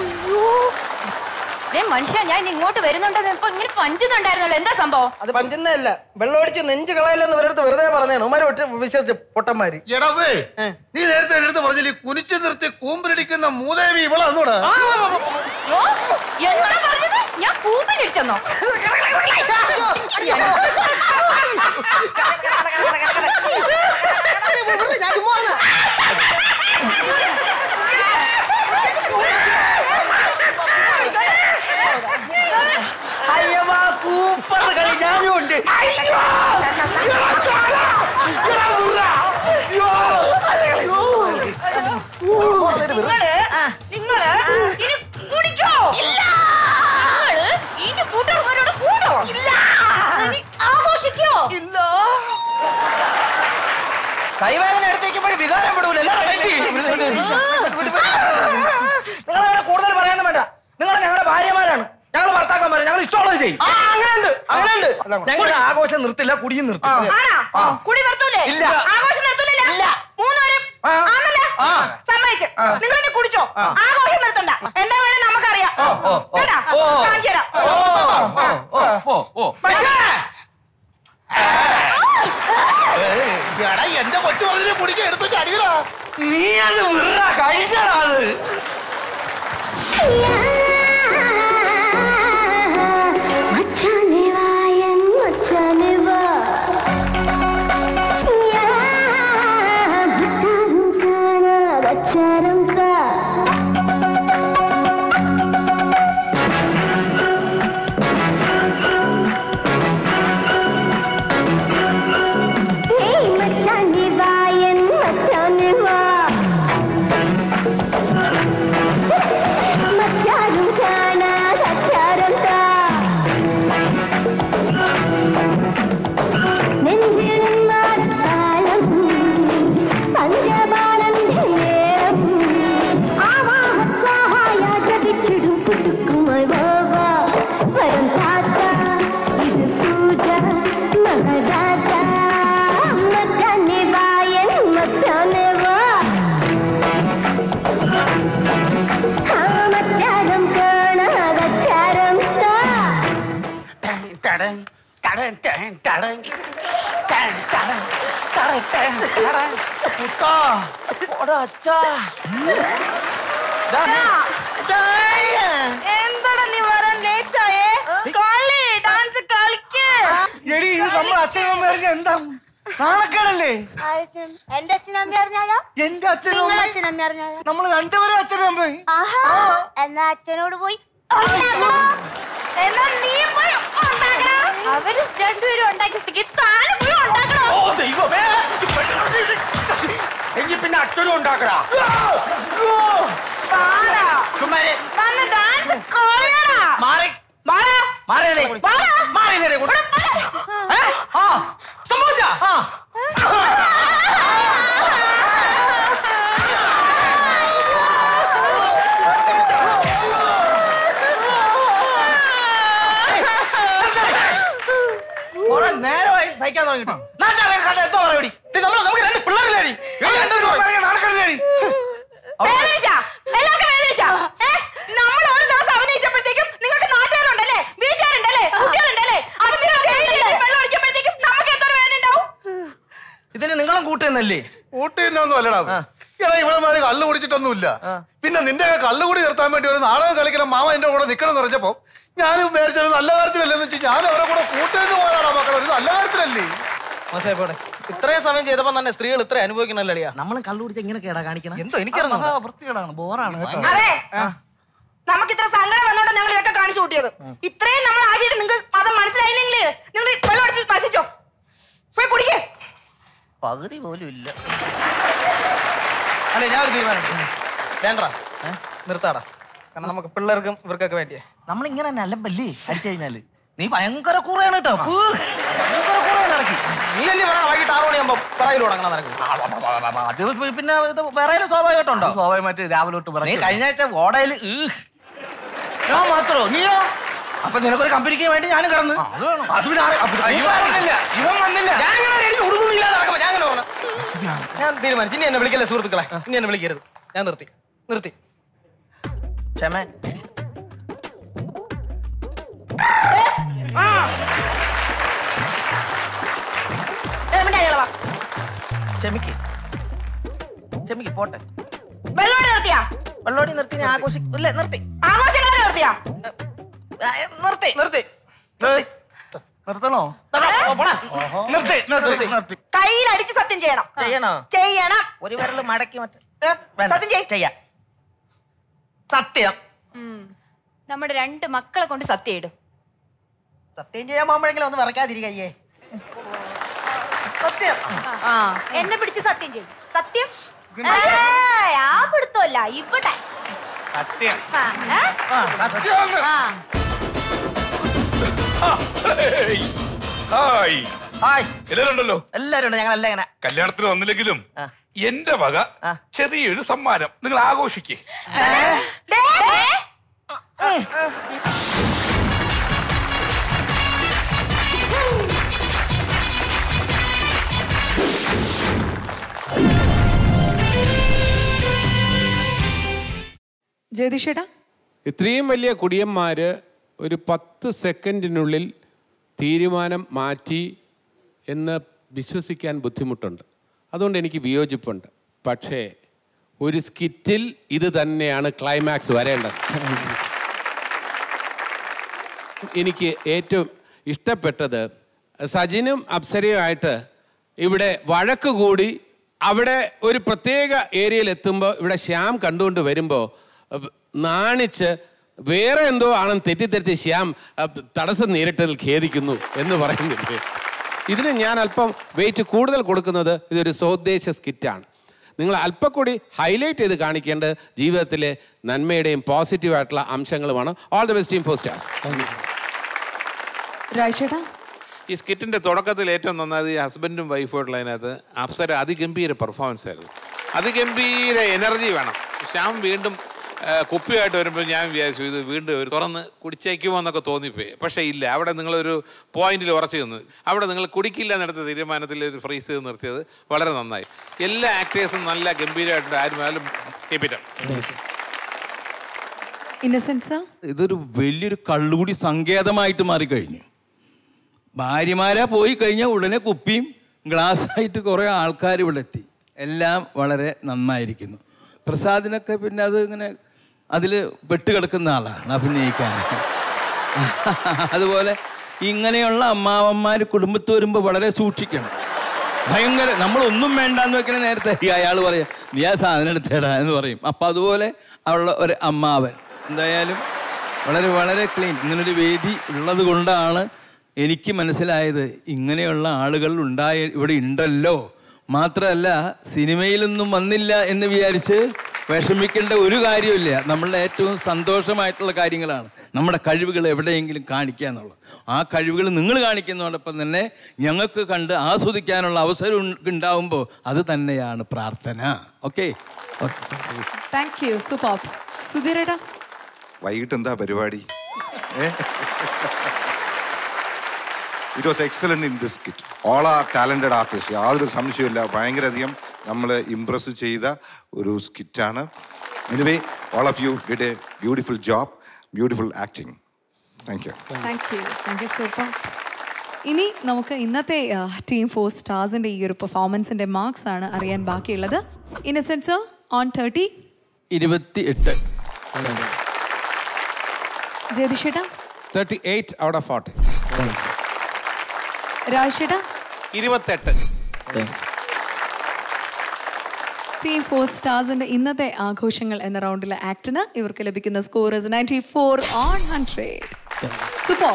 മനുഷ്യ ഞാൻ ഇനി ഇങ്ങോട്ട് വരുന്നുണ്ടെന്ന് ഇപ്പൊ ഇങ്ങനെ പഞ്ചുന്നുണ്ടായിരുന്നല്ലോ എന്താ സംഭവം അത് പഞ്ചുന്നതല്ല വെള്ളം അടിച്ച് നെഞ്ച് കളയില്ലെന്ന് ഇവരടുത്ത് വെറുതെ പറഞ്ഞാണ് ഉമാരെ വിട്ട് വിശ്വസിച്ച് പൊട്ടന്മാര് എടാവേ നീ നേരത്തെ എന്റെ അടുത്ത് പറഞ്ഞില്ലേ കുനിച്ചു നിർത്തി കൂമ്പിലടിക്കുന്ന മൂദേവി ഇവളാന്നോടാ ഓ, എന്താ പറഞ്ഞത് ഞാൻ കൂപ്പിലിടിച്ചെന്നോ ഞാൻ ചുമ്മാ വന്നതാ. അയ്യവാ സൂപ്പർ കളി ഞാനും ഉണ്ട് നിങ്ങള് നിങ്ങള് ഇനി കുടിക്കോ നിങ്ങള് ഇനി കൂട്ടുകാരോട് കൂടോ ഇല്ല ആഘോഷിക്കോ ഇല്ല കൈവേദന എടുത്തേക്കുമ്പോൾ വികാരം പെടൂല നിങ്ങളങ്ങനെ കൂടുതൽ പറയാനും വേണ്ട നിങ്ങൾ ഞങ്ങളുടെ ഭാര്യമാരാണ് ഞങ്ങൾ ഭർത്താക്കന്മാരെ ഞങ്ങൾ ഇഷ്ടമുള്ളത് ചെയ്യും അങ്ങനെയുണ്ട് അങ്ങനെയുണ്ട് ഞങ്ങളുടെ ആഘോഷം നിർത്തില്ല കുടിയും നിർത്തില്ല ആണോ കുടി നിർത്തൂലേ ഇല്ല. ആഘോഷം നിർത്തൂലേ ഇല്ല മൂന്നുപേരും ആണല്ലേ സമ്മതിച്ച് നിങ്ങൾ ഇനി കുടിച്ചോ ആഘോഷം നിർത്തണ്ട എന്താ വേണം നമുക്കറിയാം കേട്ടാ കാണിച്ചു തരാം എടാ എന്റെ കൊച്ചു പറഞ്ഞിട്ട് കുടിക്കാൻ എടുത്തു ചടിയടാ നീ അത് വിറ കഴിച്ചടാ അത് മച്ചാനെ വായൻ മച്ചാനെ വാ ഭട്ടാരും കാണാതച്ചാരം കാ ഏയ് മച്ചാനെ വായൻ മച്ചാനെ വാ മച്ചാനെ എന്താടാ നീ വരാൻ ലേറ്റ് ആയേ കളി ഡാൻസ് കളിക്ക് എടി ഇത് നമ്മൾ അച്ഛനും അമ്മ അറിഞ്ഞ എന്താ നാണക്കേടല്ലേ എന്റെ അച്ഛനമ്മ അറിഞ്ഞാലോ എന്റെ അച്ഛനും നിങ്ങളുടെ അമ്മയും അച്ഛനമ്മ അറിഞ്ഞാലോ നമ്മൾ രണ്ടുപേരും അച്ഛനും അമ്മയും ആഹാ എന്നാ അച്ഛനോട് പോയി എന്നാ നീ പോയി ഉണ്ടാക്കടാ. അവര് രണ്ടുപേരും ഉണ്ടാക്കി സ്ഥിതിക്ക് താനും പോയി ഉണ്ടാക്കണോ ഓ ദൈവമേ എങ്കിൽ പിന്നെ അച്ഛനും ഉണ്ടാക്കടാ പാടാ. ചുമ്മാരെ വന്ന് ഡാൻസ് കളിയടാ. മാറി വാടാ. മാറിയതേ വാടാ. മാറിയതേ ആ സംഭവിച്ച ആ കുറെ നേരമായി സഹിക്കാൻ തുടങ്ങിട്ടോ നാട്ടുകാരെ കണ്ട എന്തോ പറയടി ഇത് നമ്മൾ നമുക്ക് രണ്ട് പിള്ളേരില്ലേടി നടക്കരുതേടി വേദനിച്ചാ? എല്ലാവർക്കും വേദനിച്ചാ? ഏ? നമ്മൾ ഒരു ദിവസം അഭിനയിച്ചപ്പോഴത്തേക്കും നിങ്ങൾക്ക് നാട്ടുകാരുണ്ടല്ലേ വീട്ടുകാരുണ്ടല്ലേ കുട്ടികളുണ്ടല്ലേ അതിനൊക്കെ വെള്ളം ഒഴിക്കുമ്പോഴത്തേക്കും നമുക്ക് എത്ര വേദന ഉണ്ടാവും ഇതിന് നിങ്ങളും കൂട്ടുന്നല്ലേ ഊട്ടിന്നൊന്നും അല്ലടാ എടാ ഇവിടെ കള്ളു കുടിച്ചിട്ടൊന്നുമില്ല പിന്നെ നിന്റെ കള്ളു കൂടി നിർത്താൻ വേണ്ടി ഒരു നാടകം കളിക്കണം മാമ എന്റെ കൂടെ നിക്കണം എന്ന് പറഞ്ഞപ്പോ ഞാനും വിചാരിച്ചൊരു നല്ല കാര്യത്തിലല്ലെന്ന് വെച്ചാൽ ഞാൻ അവരെ കൂടെ കൂട്ടുന്നു പോയാടാ മക്കളെ ഒരു നല്ല കാര്യത്തിലല്ലേ മനസ്സിലായി പോടെ ഇത്രയും സമയം ചെയ്തപ്പോ തന്നെ സ്ത്രീകൾ ഇത്ര അനുഭവിക്കണല്ലോ നമ്മളും കള്ളു കുടിച്ച് എങ്ങനെ കേടാ കാണിക്കണം എന്തോ എനിക്കറിയാം വൃത്തികേടാണ് ബോറാണ് കേട്ടോ അതെ നമുക്ക് ഇത്ര സങ്കടം വന്നോണ്ട് ഞങ്ങൾ ഇതൊക്കെ കാണിച്ചു കൂട്ടിയത് ഇത്രയും നമ്മൾ ആകിയിട്ട് നിങ്ങൾക്ക് അത് മനസ്സിലായില്ലെങ്കിൽ നിങ്ങൾ വെള്ളം അടിച്ച് നശിച്ചോ പോയി കുടിക്കേ പകുതി പോലും ഇല്ല അല്ലെ ഞാൻ ഒരു തീരുമാനം വേണ്ട നിർത്താടാ കാരണം നമുക്ക് പിള്ളേർക്കും ഇവർക്കൊക്കെ വേണ്ടിയേ നമ്മൾ ഇങ്ങനെ തന്നെ അല്ലമ്പല്ലേ അടിച്ചു കഴിഞ്ഞാല് നീ ഭയങ്കര കുറയാണ് കേട്ടോ ഫൂ, ഭയങ്കര കുറയാണ് ഇറക്കി നീ അല്ലേ പറഞ്ഞ വൈകിട്ട് ആറ് മണിയാകുമ്പോ പറയിൽ തുടങ്ങണം നിനക്ക് അത് പി- പിന്നെ ഇത് വേറെ സ്വാഭാവികമായിട്ടുണ്ടോ സ്വാഭാവികമായിട്ട് രാവിലെ തൊട്ട് നീ കഴിഞ്ഞ ആഴ്ച ഓടയില് ഞാൻ മാത്രോ നീയോ അപ്പൊ നിനക്കൊരു കമ്പനിക്ക് വേണ്ടി ഞാനും കിടന്ന് അത് പിന്നെ ആരെ- അപ്പൊ ഇവൻ വന്നില്ല. ഇവൻ വന്നില്ല ഞാൻ ഇങ്ങനെ എനിക്ക് ഉടുപ്പില്ലാതെ നടക്കുമ്പോ ഞാൻ ഇങ്ങനെ പറഞ്ഞു ഞാൻ തീരുമാനിച്ചു ഇനി എന്നെ വിളിക്കല്ലേ സുഹൃത്തുക്കളെ ഇനി എന്നെ വിളിക്കരുത് ഞാൻ നിർത്തി നിർത്തി ക്ഷമ ക്ഷമിക്ക് ക്ഷമിക്ക് പോട്ടെ വെള്ളോടി നിർത്തിയാ വെള്ളോടി നിർത്തി ഞാൻ ആഘോഷിക്കും ഇല്ല നിർത്തി ആഘോഷങ്ങളൊക്കെ നിർത്തിയാ ആ, നിർത്തി നിർത്തി നിർത്തി നിർത്തണോ നിർത്തി നിർത്തി നിർത്തി കയ്യിൽ അടിച്ച് സത്യം ചെയ്യണം ചെയ്യണോ ചെയ്യണം ഒരു വിരൽ മടക്കി മറ്റേ ഏ, സത്യം ചെയ് ചെയ്യാം സത്യം നമ്മുടെ രണ്ട് മക്കളെ കൊണ്ട് സത്യം ഇടും സത്യം ചെയ്യാൻ പോകുമ്പോഴെങ്കിലും ഒന്ന് വിറക്കാതിരിക്കയ്യേ സത്യം ആ എന്നെ പിടിച്ച് സത്യം ചെയ്യും സത്യം ഏയ്, ആ പിടുത്തമല്ല ഇവിടെ സത്യം ആ, ഏ? ആ. ഹായ് ഹായ് എല്ലാരും ഉണ്ടല്ലോ എല്ലാരും ഉണ്ട് ഞങ്ങൾ എല്ലാം ഇങ്ങനെ കല്യാണത്തിന് വന്നില്ലെങ്കിലും എന്റെ വക ചെറിയൊരു സമ്മാനം നിങ്ങൾ ആഘോഷിക്കേ ദേ, ജയതിഷേട്ടാ ഇത്രയും വലിയ കുടിയന്മാര് ഒരു പത്ത് സെക്കൻഡിനുള്ളിൽ തീരുമാനം മാറ്റി എന്ന് വിശ്വസിക്കാൻ ബുദ്ധിമുട്ടുണ്ട് അതുകൊണ്ട് എനിക്ക് വിയോജിപ്പുണ്ട് പക്ഷേ ഒരു സ്കിറ്റിൽ ഇത് തന്നെയാണ് ക്ലൈമാക്സ് വരേണ്ടത് എനിക്ക് ഏറ്റവും ഇഷ്ടപ്പെട്ടത് സജിനും അപ്സരയുമായിട്ട് ഇവിടെ വഴക്ക് കൂടി അവിടെ ഒരു പ്രത്യേക ഏരിയയിൽ എത്തുമ്പോൾ ഇവിടെ ശ്യാം കണ്ടുകൊണ്ട് വരുമ്പോൾ അഹ് നാണിച്ച് വേറെ എന്തോ ആണെന്ന് തെറ്റിദ്ധരിച്ച് ശ്യാം അഹ് തടസ്സം നേരിട്ടതിൽ ഖേദിക്കുന്നു എന്ന് പറയുന്നില്ലേ ഇതിന് ഞാൻ അല്പം വെയിറ്റ് കൂടുതൽ കൊടുക്കുന്നത് ഇതൊരു സ്വദേശ സ്കിറ്റാണ് നിങ്ങൾ അല്പം കൂടി ഹൈലൈറ്റ് ചെയ്ത് കാണിക്കേണ്ടത് ജീവിതത്തിലെ നന്മയുടെയും പോസിറ്റീവായിട്ടുള്ള അംശങ്ങളുമാണ് all the best team four stars രാജേട്ടാ ഈ സ്കിറ്റിന്റെ തുടക്കത്തിൽ ഏറ്റവും നന്നായത് ഈ ഹസ്ബൻഡും വൈഫുമായിട്ടുള്ള അതിനകത്ത് അപ്സര അതിഗംഭീര പെർഫോമൻസ് ആയിരുന്നു അതിഗംഭീര എനർജി വേണം ശ്യാം വീണ്ടും ആ, കുപ്പിയായിട്ട് വരുമ്പോൾ ഞാൻ വിചാരിച്ചു ഇത് വീണ്ടും ഒരു തുറന്ന് കുടിച്ചേക്കുമോ എന്നൊക്കെ തോന്നിപ്പോയി പക്ഷേ ഇല്ല അവിടെ നിങ്ങളൊരു പോയിന്റിൽ ഉറച്ചു നിന്ന് അവിടെ നിങ്ങൾ കുടിക്കില്ല എന്നെടുത്ത തീരുമാനത്തിൽ ഒരു ഫ്രീസ് ചെയ്ത് നിർത്തിയത് വളരെ നന്നായി എല്ലാ ആക്ടേഴ്സും നല്ല ഗംഭീരമായിട്ടുണ്ട് ആരും ആയാലും കേപ്പിറ്റം ഇന്നസെൻസ് ഇതൊരു വലിയൊരു കള്ളുകൂടി സങ്കേതമായിട്ട് മാറിക്കഴിഞ്ഞു ഭാര്യമാരാ പോയി കഴിഞ്ഞാൽ ഉടനെ കുപ്പിയും ഗ്ലാസ്സായിട്ട് കുറേ ആൾക്കാർ ഇവിടെ എത്തി എല്ലാം വളരെ നന്നായിരിക്കുന്നു പ്രസാദിനൊക്കെ പിന്നെ അത് ഇങ്ങനെ അതിൽ പെട്ടുകിടക്കുന്ന ആളാണ് അഭിനയിക്കാൻ അതുപോലെ ഇങ്ങനെയുള്ള അമ്മാവന്മാർ കുടുംബത്ത് വരുമ്പോൾ വളരെ സൂക്ഷിക്കണം ഭയങ്കര നമ്മളൊന്നും വേണ്ടാന്ന് വെക്കണ നേരത്തെ അയാൾ പറയാം നീ ആ സാധനം എടുത്തേടാ എന്ന് പറയും അപ്പം അതുപോലെ ഉള്ള ഒരു അമ്മാവൻ എന്തായാലും വളരെ വളരെ ക്ലീൻ ഇങ്ങനൊരു വേദി ഉള്ളത് കൊണ്ടാണ് എനിക്ക് മനസ്സിലായത് ഇങ്ങനെയുള്ള ആളുകൾ ഉണ്ടായ ഇവിടെ ഉണ്ടല്ലോ മാത്രമല്ല സിനിമയിലൊന്നും വന്നില്ല എന്ന് വിചാരിച്ച് വിഷമിക്കേണ്ട ഒരു കാര്യമില്ല നമ്മളുടെ ഏറ്റവും സന്തോഷമായിട്ടുള്ള കാര്യങ്ങളാണ് നമ്മുടെ കഴിവുകൾ എവിടെയെങ്കിലും കാണിക്കുക എന്നുള്ളത് ആ കഴിവുകൾ നിങ്ങൾ കാണിക്കുന്നതോടൊപ്പം തന്നെ ഞങ്ങൾക്ക് കണ്ട് ആസ്വദിക്കാനുള്ള അവസരം ഉൺ- ഉണ്ടാവുമ്പോൾ അത് തന്നെയാണ് പ്രാർത്ഥന ഓക്കെ താങ്ക് യു സൂപ്പർ സുധീരേട്ടാ വൈകിട്ട് എന്താ പരിപാടി it was excellent in this skit all are talented artist യാതൊരു സംശയമില്ല ഭയങ്കരധികം നമ്മൾ ഇംപ്രസ് ചെയ്ത ഒരു സ്കിറ്റാണ് anyway all of you did a beautiful job beautiful acting thank you thank you thank you super ഇനി നമുക്ക് ഇന്നത്തെ ടീം ഫോർ സ്റ്റാർസിന്റെ ഈ ഒരു പെർഫോമൻസിന്റെ മാർക്സ് ആണ് അറിയാൻ ബാക്കിയുള്ളത് ഇന്നസെൻസ് ഓൺ തേർട്ടി ഇരുപത്തി എട്ട് ജ്യോതിഷേട്ടാ thirty eight out of forty രാജേട്ടാ ഇരുപത്തെട്ട് ടീം ഫോർ സ്റ്റാർസിന്റെ ഇന്നത്തെ ആഘോഷങ്ങൾ എന്ന റൗണ്ടിലെ ആക്ടിന് ഇവർക്ക് ലഭിക്കുന്ന score ninety four on hundred super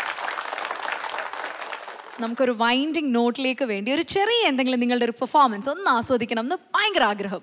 നമുക്കൊരു വൈൻഡിങ് നോട്ടിലേക്ക് വേണ്ടി ഒരു ചെറിയ എന്തെങ്കിലും നിങ്ങളുടെ ഒരു പെർഫോമൻസ് ഒന്ന് ആസ്വദിക്കണം എന്ന് ഭയങ്കര ആഗ്രഹം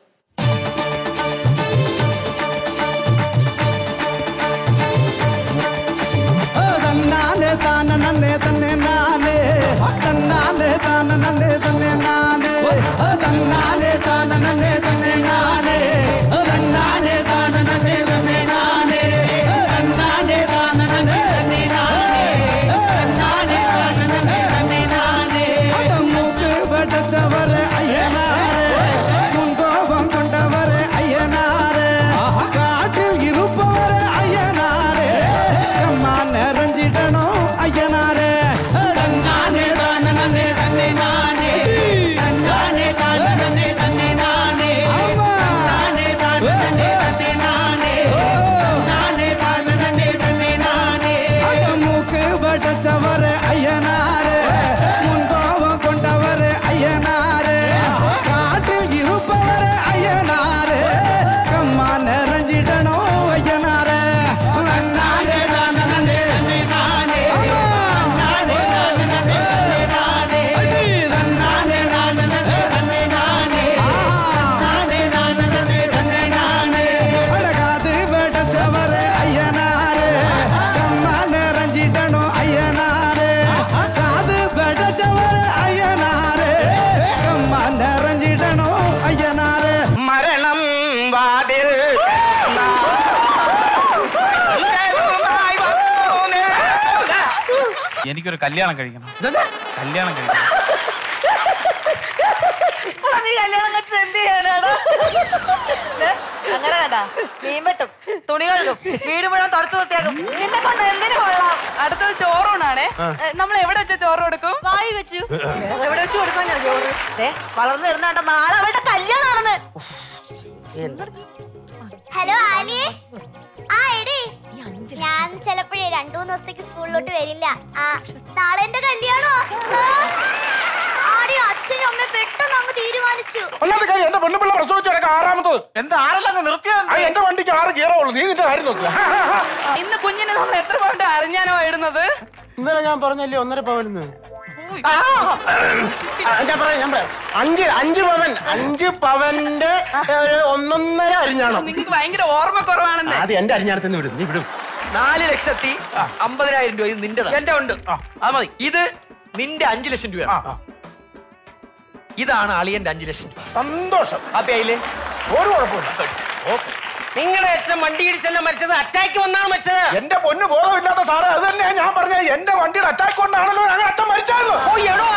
തന്നാനെ താന നന്നെ തന്നെ നാനേ തന്നാനെ താന നന്നെ തന്നെ നാനേ തന്നാനെ താന നന്നെ തന്നെ നാനേ തന്നാനെ താന നന്നെ തന്നെ നാനേ തന്നാനെ താന നന്നെ തന്നെ നാനേ തന്നാനെ താന നന്നെ തന്നെ നാനേ മൂക്ക് വെട്ടച്ചവരെ അയ്യനാരേ മുൻകോപം കൊണ്ടവരെ അയ്യനാരേ കാട്ടിൽ ഇരുപ്പവരെ അയ്യനാരേ കമ്മാ നിറഞ്ഞിടണോ അയ്യനാരേ തന്നാനെ താന നന്നെ തന്നെ നാനേ തന്നാനെ താന നന്നെ തന്നെ നാനേ തന്നാനെ താന നന്നെ തന്നെ നാനേ തന്നാനെ താന നന്നെ തന്നെ നാനേ മൂക്ക് വെട്ടച്ചവരെ അയ്യനാരേ മുൻകോപം കൊണ്ടവരെ അയ്യനാരേ കാട്ടിൽ ഇരുപ്പവരെ അയ്യനാരേ കമ്മാ നിറഞ്ഞിടണോ അയ്യനാരേ തന്നാനെ താന നന്നെ തന്നെ നാനേ തന്നാനെ താന നന്നെ തന്നെ നാനേ തന്നാനെ താന നന്നെ തന്നെ നാനേ തന്നാനെ താന നന്നെ തന്നെ നാനേ അടകാത് വെട്ടച്ചവരെ അയ്യനാരേ കമ്മ നിറഞ്ഞിടണോ അയ്യനാരേ കാത് വെട്ടച്ചവരെ അയ്യനാരേ കമ്മ നിറഞ്ഞിടണോ അയ്യനാരേ മരണം വാതിൽ എനിക്കൊരു കല്യാണം കഴിക്കണം കല്യാണം കഴിക്കണം എടാ, നീ കല്യാണം കഴിച്ചത് എന്ത് ചെയ്യാനാടാ ദേ, അങ്ങനെ കണ്ടാ മീൻ വെട്ടും തുണി കഴുകും വീട് മുഴുവൻ തുടച്ചു വൃത്തിയാക്കും നിന്നെ കൊണ്ട് എന്തിനു കൊള്ളാം അടുത്തത് ചോറൂണാണേ ആ. നമ്മൾ എവിടെ വെച്ച ചോറ് കൊടുക്കും വായി വെച്ചു എവിടെ വെച്ച് കൊടുക്കാൻ ഞാൻ ചോറ് ദേ, വളർന്നു വരുന്ന കണ്ട നാളെ അവളുടെ കല്യാണമാണെന്ന് ഹലോ ആലിയെ ആ എടി ഞാൻ ചിലപ്പോഴേ രണ്ടു മൂന്ന് ദിവസത്തേക്ക് സ്കൂളിലോട്ട് വരില്ല ആ നാളെ എന്റെ കല്യാണോ ആ, ആടി അച്ഛനും അമ്മ പെട്ടെന്ന് അങ്ങ് തീരുമാനിച്ചു ഒന്നാമത്തെ കാര്യം എന്റെ പെണ്ണുപിള്ള പ്രസവിച്ചു കിടക്കാം ആറാമത്തത് എന്താ ആരെല്ലാം നിർത്തിയത് എന്റെ വണ്ടിക്ക് ആറ് ഗിയറേ ഉള്ളൂ നീ നിന്റെ കാര്യം നോക്കുക ഇന്ന് കുഞ്ഞിനെ നമ്മൾ എത്ര പൗണ്ട് അറിഞ്ഞാനോ ഇടുന്നത് ഇന്നലെ ഞാൻ പറഞ്ഞല്ലേ ഒന്നര പവനെന്ന് ആ, ഞാൻ പറയാം ഞാൻ പറയാം അഞ്ച് അഞ്ച് പവൻ അഞ്ച് പവന്റെ ഒരു ഒന്നൊന്നര അരിഞ്ഞാണോ നിങ്ങൾക്ക് ഭയങ്കര ഓർമ്മ കുറവാണെന്ന് അത് എന്റെ അരിഞ്ഞാടത്തിന് വിടും നീ വിടും നാല് ലക്ഷത്തി അമ്പതിനായിരം രൂപ ഇത് നിന്റെ എന്റെ ഉണ്ട് അത് മതി ഇത് നിന്റെ അഞ്ചു ലക്ഷം രൂപയാണ് ഇതാണ് അളിയന്റെ അഞ്ചു ലക്ഷം രൂപ സന്തോഷം ഹാപ്പി ആയില്ലേ ഒരു കുഴപ്പമില്ല നിങ്ങളുടെ അച്ഛൻ വണ്ടി ഇടിച്ചല്ല മരിച്ചത് അറ്റാക്ക് വന്നാണ് മരിച്ചത് എന്റെ പൊന്ന് ബോധമില്ലാത്ത സാറേ അത് തന്നെയാ ഞാൻ പറഞ്ഞ എന്റെ വണ്ടിയുടെ അറ്റാക്ക് കൊണ്ടാണല്ലോ ഞങ്ങൾ അച്ഛൻ മരിച്ചതെന്ന് ഓ എടോ